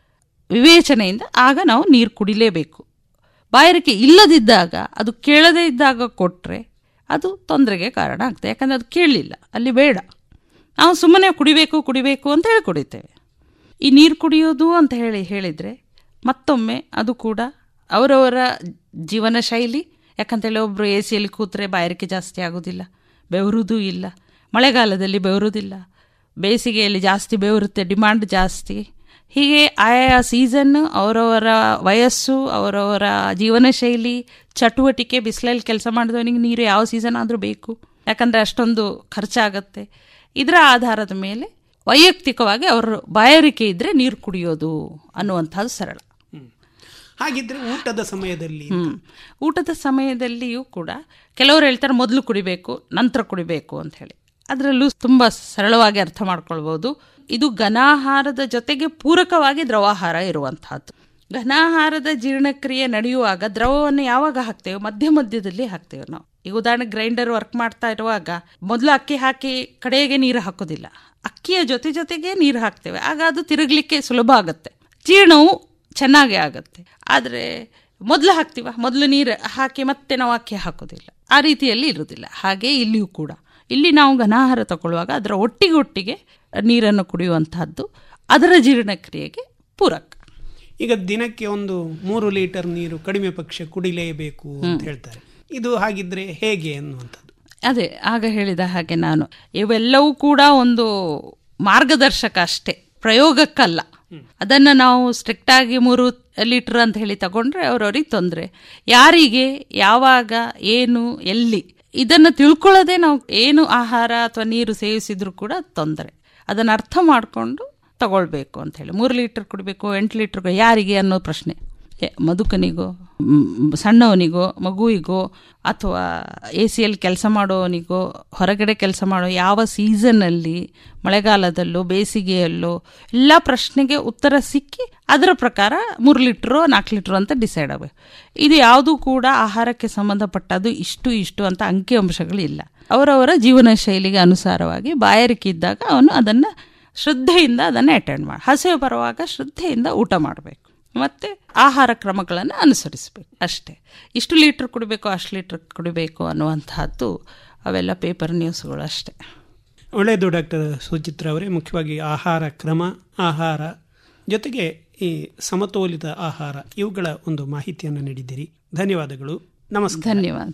ವಿವೇಚನೆಯಿಂದ ಆಗ ನಾವು ನೀರು ಕುಡಿಲೇಬೇಕು ಬಾಯಾರಿಕೆ ಇಲ್ಲದಿದ್ದಾಗ ಅದು ಕೇಳದೇ ಇದ್ದಾಗ ಕೊಟ್ಟರೆ ಅದು ತೊಂದರೆಗೆ ಕಾರಣ ಆಗ್ತದೆ ಯಾಕಂದರೆ ಅದು ಕೇಳಲಿಲ್ಲ ಅಲ್ಲಿ ಬೇಡ ನಾವು ಸುಮ್ಮನೆ ಕುಡಿಬೇಕು ಕುಡಿಬೇಕು ಅಂತ ಹೇಳಿ ಕುಡಿತೇವೆ ಈ ನೀರು ಕುಡಿಯೋದು ಅಂತ ಹೇಳಿ ಹೇಳಿದರೆ ಮತ್ತೊಮ್ಮೆ ಅದು ಕೂಡ ಅವರವರ ಜೀವನ ಶೈಲಿ ಯಾಕಂತೇಳಿ ಒಬ್ಬರು ಎ ಸಿಯಲ್ಲಿ ಕೂತ್ರೆ ಬಾಯಾರಿಕೆ ಜಾಸ್ತಿ ಆಗೋದಿಲ್ಲ ಬೆವರುವುದೂ ಇಲ್ಲ ಮಳೆಗಾಲದಲ್ಲಿ ಬೆವರುವುದಿಲ್ಲ ಬೇಸಿಗೆಯಲ್ಲಿ ಜಾಸ್ತಿ ಬೆವರುತ್ತೆ ಡಿಮಾಂಡ್ ಜಾಸ್ತಿ ಹೀಗೆ ಆಯಾ ಸೀಸನ್ ಅವರವರ ವಯಸ್ಸು ಅವರವರ ಜೀವನ ಶೈಲಿ ಚಟುವಟಿಕೆ ಬಿಸಿಲಲ್ಲಿ ಕೆಲಸ ಮಾಡಿದವನಿಗೆ ನೀರು ಯಾವ ಸೀಸನ್ ಆದರೂ ಬೇಕು ಯಾಕಂದರೆ ಅಷ್ಟೊಂದು ಖರ್ಚಾಗತ್ತೆ ಇದರ ಆಧಾರದ ಮೇಲೆ ವೈಯಕ್ತಿಕವಾಗಿ ಅವರು ಬಾಯಾರಿಕೆ ಇದ್ದರೆ ನೀರು ಕುಡಿಯೋದು ಅನ್ನುವಂಥದ್ದು ಸರಳ ಹಾಗಿದ್ರೆ ಊಟದ ಸಮಯದಲ್ಲಿ ಹ್ಮ್. ಊಟದ ಸಮಯದಲ್ಲಿಯೂ ಕೂಡ ಕೆಲವರು ಹೇಳ್ತಾರೆ ಮೊದಲು ಕುಡಿಬೇಕು ನಂತರ ಕುಡಿಬೇಕು ಅಂತ ಹೇಳಿ ಅದರಲ್ಲೂ ತುಂಬ ಸರಳವಾಗಿ ಅರ್ಥ ಮಾಡ್ಕೊಳ್ಬೋದು ಇದು ಘನಾಹಾರದ ಜೊತೆಗೆ ಪೂರಕವಾಗಿ ದ್ರವಾಹಾರ ಇರುವಂತಹದ್ದು ಘನಾಹಾರದ ಜೀರ್ಣಕ್ರಿಯೆ ನಡೆಯುವಾಗ ದ್ರವವನ್ನು ಯಾವಾಗ ಹಾಕ್ತೇವೆ ಮಧ್ಯ ಮಧ್ಯದಲ್ಲಿ ಹಾಕ್ತೇವೆ ನಾವು ಈಗ ಉದಾಹರಣೆ ಗ್ರೈಂಡರ್ ವರ್ಕ್ ಮಾಡ್ತಾ ಇರುವಾಗ ಮೊದಲು ಅಕ್ಕಿ ಹಾಕಿ ಕಡೆಗೆ ನೀರು ಹಾಕೋದಿಲ್ಲ ಅಕ್ಕಿಯ ಜೊತೆ ಜೊತೆಗೆ ನೀರು ಹಾಕ್ತೇವೆ ಆಗ ಅದು ತಿರುಗಲಿಕ್ಕೆ ಸುಲಭ ಆಗುತ್ತೆ ಜೀರ್ಣವು ಚೆನ್ನಾಗೇ ಆಗುತ್ತೆ ಆದರೆ ಮೊದಲು ಹಾಕ್ತೀವ ಮೊದಲು ನೀರು ಹಾಕಿ ಮತ್ತೆ ನಾವು ಅಕ್ಕಿ ಹಾಕೋದಿಲ್ಲ ಆ ರೀತಿಯಲ್ಲಿ ಇರುವುದಿಲ್ಲ ಹಾಗೆ ಇಲ್ಲಿಯೂ ಕೂಡ ಇಲ್ಲಿ ನಾವು ಘನಾಹಾರ ತಗೊಳ್ಳುವಾಗ ಅದರ ಒಟ್ಟಿಗೆ ಒಟ್ಟಿಗೆ ನೀರನ್ನು ಕುಡಿಯುವಂತಹದ್ದು ಅದರ ಜೀರ್ಣಕ್ರಿಯೆಗೆ ಪೂರಕ ಈಗ ದಿನಕ್ಕೆ ಒಂದು ಮೂರು ಲೀಟರ್ ನೀರು ಕಡಿಮೆ ಪಕ್ಷ ಕುಡಿಲೇಬೇಕು ಅಂತ ಹೇಳ್ತಾರೆ ಇದು ಹಾಗಿದ್ರೆ ಹೇಗೆ ಅನ್ನುವಂಥದ್ದು ಅದೇ ಆಗ ಹೇಳಿದ ಹಾಗೆ ನಾನು ಇವೆಲ್ಲವೂ ಕೂಡ ಒಂದು ಮಾರ್ಗದರ್ಶಕ ಅಷ್ಟೇ ಪ್ರಯೋಗಕ್ಕಲ್ಲ ಅದನ್ನು ನಾವು ಸ್ಟ್ರಿಕ್ಟ್ ಆಗಿ ಮೂರು ಲೀಟರ್ ಅಂತ ಹೇಳಿ ತಗೊಂಡ್ರೆ ಅವ್ರವ್ರಿಗೆ ತೊಂದರೆ ಯಾರಿಗೆ ಯಾವಾಗ ಏನು ಎಲ್ಲಿ ಇದನ್ನು ತಿಳ್ಕೊಳ್ಳೋದೇ ನಾವು ಏನು ಆಹಾರ ಅಥವಾ ನೀರು ಸೇವಿಸಿದ್ರು ಕೂಡ ತೊಂದರೆ ಅದನ್ನು ಅರ್ಥ ಮಾಡಿಕೊಂಡು ತಗೊಳ್ಬೇಕು ಅಂತ ಹೇಳಿ ಮೂರು ಲೀಟರ್ ಕುಡಿಬೇಕು ಎಂಟು ಲೀಟರ್ ಯಾರಿಗೆ ಅನ್ನೋ ಪ್ರಶ್ನೆ ಎ- ಮದುಕನಿಗೋ ಮ್, ಸಣ್ಣವನಿಗೋ ಮಗುವಿಗೋ ಅಥವಾ ಎ ಸಿಯಲ್ಲಿ ಕೆಲಸ ಮಾಡೋವನಿಗೋ ಹೊರಗಡೆ ಕೆಲಸ ಮಾಡೋ ಯಾವ ಸೀಸನ್ನಲ್ಲಿ ಮಳೆಗಾಲದಲ್ಲೋ ಬೇಸಿಗೆಯಲ್ಲೋ ಎಲ್ಲ ಪ್ರಶ್ನೆಗೆ ಉತ್ತರ ಸಿಕ್ಕಿ ಅದರ ಪ್ರಕಾರ ಮೂರು ಲೀಟ್ರು ನಾಲ್ಕು ಲೀಟ್ರು ಅಂತ ಡಿಸೈಡ್ ಆಗಬೇಕು ಇದು ಯಾವುದೂ ಕೂಡ ಆಹಾರಕ್ಕೆ ಸಂಬಂಧಪಟ್ಟದ್ದು ಇಷ್ಟು ಇಷ್ಟು ಅಂತ ಅಂಕಿಅಂಶಗಳು ಇಲ್ಲ ಅವರವರ ಜೀವನ ಶೈಲಿಗೆ ಅನುಸಾರವಾಗಿ ಬಾಯಾರಿಕೆ ಇದ್ದಾಗ ಅವನು ಅದನ್ನು ಶ್ರದ್ಧೆಯಿಂದ ಅದನ್ನು ಅಟೆಂಡ್ ಮಾಡಿ ಹಸಿವು ಬರುವಾಗ ಶ್ರದ್ಧೆಯಿಂದ ಊಟ ಮಾಡಬೇಕು ಮತ್ತು ಆಹಾರ ಕ್ರಮಗಳನ್ನು ಅನುಸರಿಸಬೇಕು ಅಷ್ಟೇ ಇಷ್ಟು ಲೀಟ್ರ್ ಕುಡಿಬೇಕು ಅಷ್ಟು ಲೀಟ್ರ್ ಕುಡಿಬೇಕು ಅನ್ನುವಂತಹದ್ದು ಅವೆಲ್ಲ ಪೇಪರ್ ನ್ಯೂಸ್ಗಳು ಅಷ್ಟೇ ಒಳ್ಳೆಯದು ಡಾಕ್ಟರ್ ಸುಚಿತ್ರ ಅವರೇ ಮುಖ್ಯವಾಗಿ ಆಹಾರ ಕ್ರಮ ಆಹಾರ ಜೊತೆಗೆ ಈ ಸಮತೋಲಿತ ಆಹಾರ ಇವುಗಳ ಒಂದು ಮಾಹಿತಿಯನ್ನು ನೀಡಿದ್ದೀರಿ ಧನ್ಯವಾದಗಳು ನಮಸ್ಕಾರ ಧನ್ಯವಾದ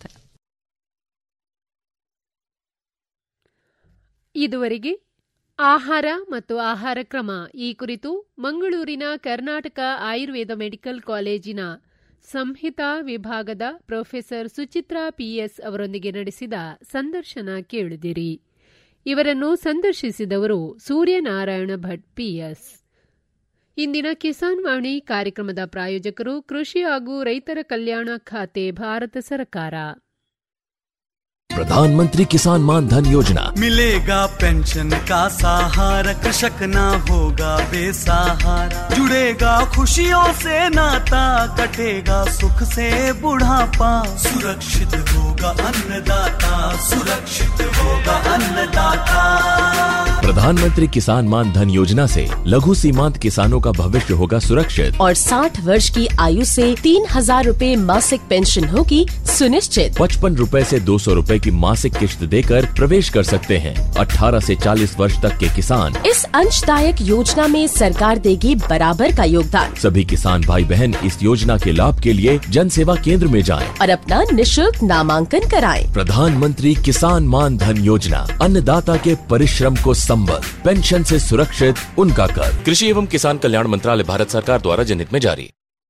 ಇದುವರೆಗೆ ಆಹಾರ ಮತ್ತು ಆಹಾರ ಕ್ರಮ ಈ ಕುರಿತು ಮಂಗಳೂರಿನ ಕರ್ನಾಟಕ ಆಯುರ್ವೇದ ಮೆಡಿಕಲ್ ಕಾಲೇಜಿನ ಸಂಹಿತಾ ವಿಭಾಗದ ಪ್ರೊಫೆಸರ್ ಸುಚಿತ್ರಾ ಪಿಎಸ್ ಅವರೊಂದಿಗೆ ನಡೆಸಿದ ಸಂದರ್ಶನ ಕೇಳಿದಿರಿ ಇವರನ್ನು ಸಂದರ್ಶಿಸಿದವರು ಸೂರ್ಯನಾರಾಯಣ ಭಟ್ ಪಿಎಸ್ ಇಂದಿನ ಕಿಸಾನ್ ವಾಣಿ ಕಾರ್ಯಕ್ರಮದ ಪ್ರಾಯೋಜಕರು ಕೃಷಿ ಹಾಗೂ ರೈತರ ಕಲ್ಯಾಣ ಖಾತೆ ಭಾರತ ಸರ್ಕಾರ प्रधानमंत्री किसान मान धन योजना मिलेगा पेंशन का सहारा कृषक ना होगा बेसहारा जुड़ेगा खुशियों से नाता कटेगा सुख से बुढ़ापा सुरक्षित होगा अन्नदाता सुरक्षित होगा अन्नदाता प्रधानमंत्री किसान मान धन योजना से लघु सीमांत किसानों का भविष्य होगा सुरक्षित और 60 वर्ष की आयु से तीन हजार रूपए मासिक पेंशन होगी सुनिश्चित पचपन रूपए ऐसी दो सौ रूपए की मासिक किश्त देकर प्रवेश कर सकते हैं 18 से 40 वर्ष तक के किसान इस अंशदायक योजना में सरकार देगी बराबर का योगदान सभी किसान भाई बहन इस योजना के लाभ के लिए जन सेवा केंद्र में जाएं। और अपना निशुल्क नामांकन कराएं। प्रधानमंत्री किसान मान धन योजना अन्नदाता के परिश्रम को संबल पेंशन से सुरक्षित उनका कर कृषि एवं किसान कल्याण मंत्रालय भारत सरकार द्वारा जनहित में जारी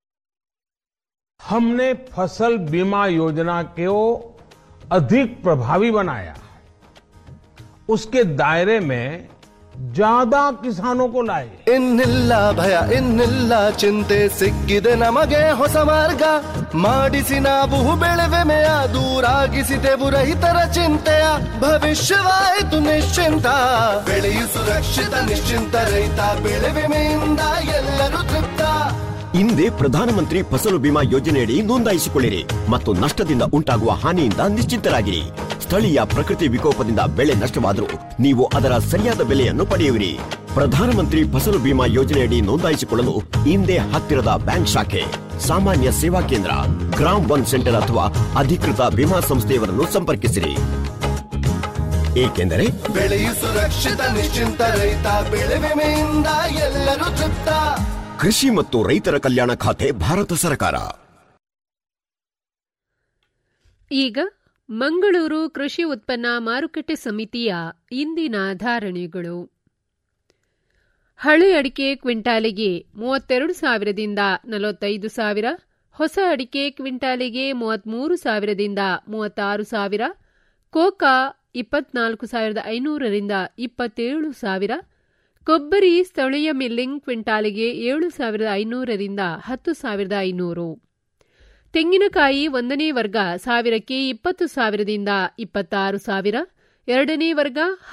हमने फसल बीमा योजना को अधिक प्रभावी बनाया उसके दायरे में ज्यादा किसानों को लाए ಇನ್ನಿಲ್ಲ ಭಯ ಇನ್ನಿಲ್ಲ ಚಿಂತೆ ಸಿಕ್ಕಿದೆ ನಮಗೆ ಹೊಸ ಮಾರ್ಗ ಮಾಡಿಸಿ ನಾವು ಬೆಳೆವೆಮೆಯ ದೂರಾಗಿಸಿದೆವು ರೈತರ ಚಿಂತೆಯ ಭವಿಷ್ಯವಾಯಿತು ನಿಶ್ಚಿಂತ ಬೆಳೆಯು ಸುರಕ್ಷಿತ ನಿಶ್ಚಿಂತ ರೈತ ಬೆಳೆ ವಿಮೆಯಿಂದ ಎಲ್ಲರೂ ತೃಪ್ತ ಹಿಂದೆ ಪ್ರಧಾನಮಂತ್ರಿ ಫಸಲು ಬಿಮಾ ಯೋಜನೆಯಡಿ ನೋಂದಾಯಿಸಿಕೊಳ್ಳಿರಿ ಮತ್ತು ನಷ್ಟದಿಂದ ಉಂಟಾಗುವ ಹಾನಿಯಿಂದ ನಿಶ್ಚಿಂತರಾಗಿರಿ ಸ್ಥಳೀಯ ಪ್ರಕೃತಿ ವಿಕೋಪದಿಂದ ಬೆಳೆ ನಷ್ಟವಾದರೂ ನೀವು ಅದರ ಸರಿಯಾದ ಬೆಲೆಯನ್ನು ಪಡೆಯುವಿರಿ ಪ್ರಧಾನಮಂತ್ರಿ ಫಸಲು ಬಿಮಾ ಯೋಜನೆಯಡಿ ನೋಂದಾಯಿಸಿಕೊಳ್ಳಲು ಹಿಂದೆ ಹತ್ತಿರದ ಬ್ಯಾಂಕ್ ಶಾಖೆ ಸಾಮಾನ್ಯ ಸೇವಾ ಕೇಂದ್ರ ಗ್ರಾಮ್ ಒನ್ ಸೆಂಟರ್ ಅಥವಾ ಅಧಿಕೃತ ವಿಮಾ ಸಂಸ್ಥೆಯವರನ್ನು ಸಂಪರ್ಕಿಸಿರಿ ಏಕೆಂದರೆ ಬೆಳೆಯು ಸುರಕ್ಷಿತ ನಿಶ್ಚಿಂತ ರೈತ ಬೆಳೆ ವಿಮೆಯಿಂದ ಎಲ್ಲರೂ ತೃಪ್ತ ಕೃಷಿ ಮತ್ತು ರೈತರ ಕಲ್ಯಾಣ ಖಾತೆ ಭಾರತ ಸರ್ಕಾರ ಈಗ ಮಂಗಳೂರು ಕೃಷಿ ಉತ್ಪನ್ನ ಮಾರುಕಟ್ಟೆ ಸಮಿತಿಯ ಇಂದಿನ ಧಾರಣೆಗಳು ಹಳೆ ಅಡಿಕೆ ಕ್ವಿಂಟಾಲಿಗೆ ಮೂವತ್ತೆರಡು ಸಾವಿರದಿಂದ ನಲವತ್ತೈದು ಸಾವಿರ ಹೊಸ ಅಡಿಕೆ ಕ್ವಿಂಟಾಲಿಗೆ ಮೂವತ್ಮೂರು ಸಾವಿರದಿಂದ ಮೂವತ್ತಾರು ಸಾವಿರ ಕೋಕಾ ಇಪ್ಪತ್ನಾಲ್ಕು ಸಾವಿರದ ಐನೂರರಿಂದ ಇಪ್ಪತ್ತೇಳು ಸಾವಿರ ಕೊಬ್ಬರಿ ಸ್ಥಳೀಯ ಮಿಲ್ಲಿಂಗ್ ಕ್ವಿಂಟಾಲಿಗೆ ಏಳು ಸಾವಿರದ ಐನೂರರಿಂದ ಹತ್ತು ಸಾವಿರದ ಐನೂರು ತೆಂಗಿನಕಾಯಿ ಒಂದನೇ ವರ್ಗ ಸಾವಿರಕ್ಕೆ ಇಪ್ಪತ್ತು ಸಾವಿರದಿಂದ ಇಪ್ಪತ್ತಾರು ಸಾವಿರ ಎರಡನೇ ವರ್ಗ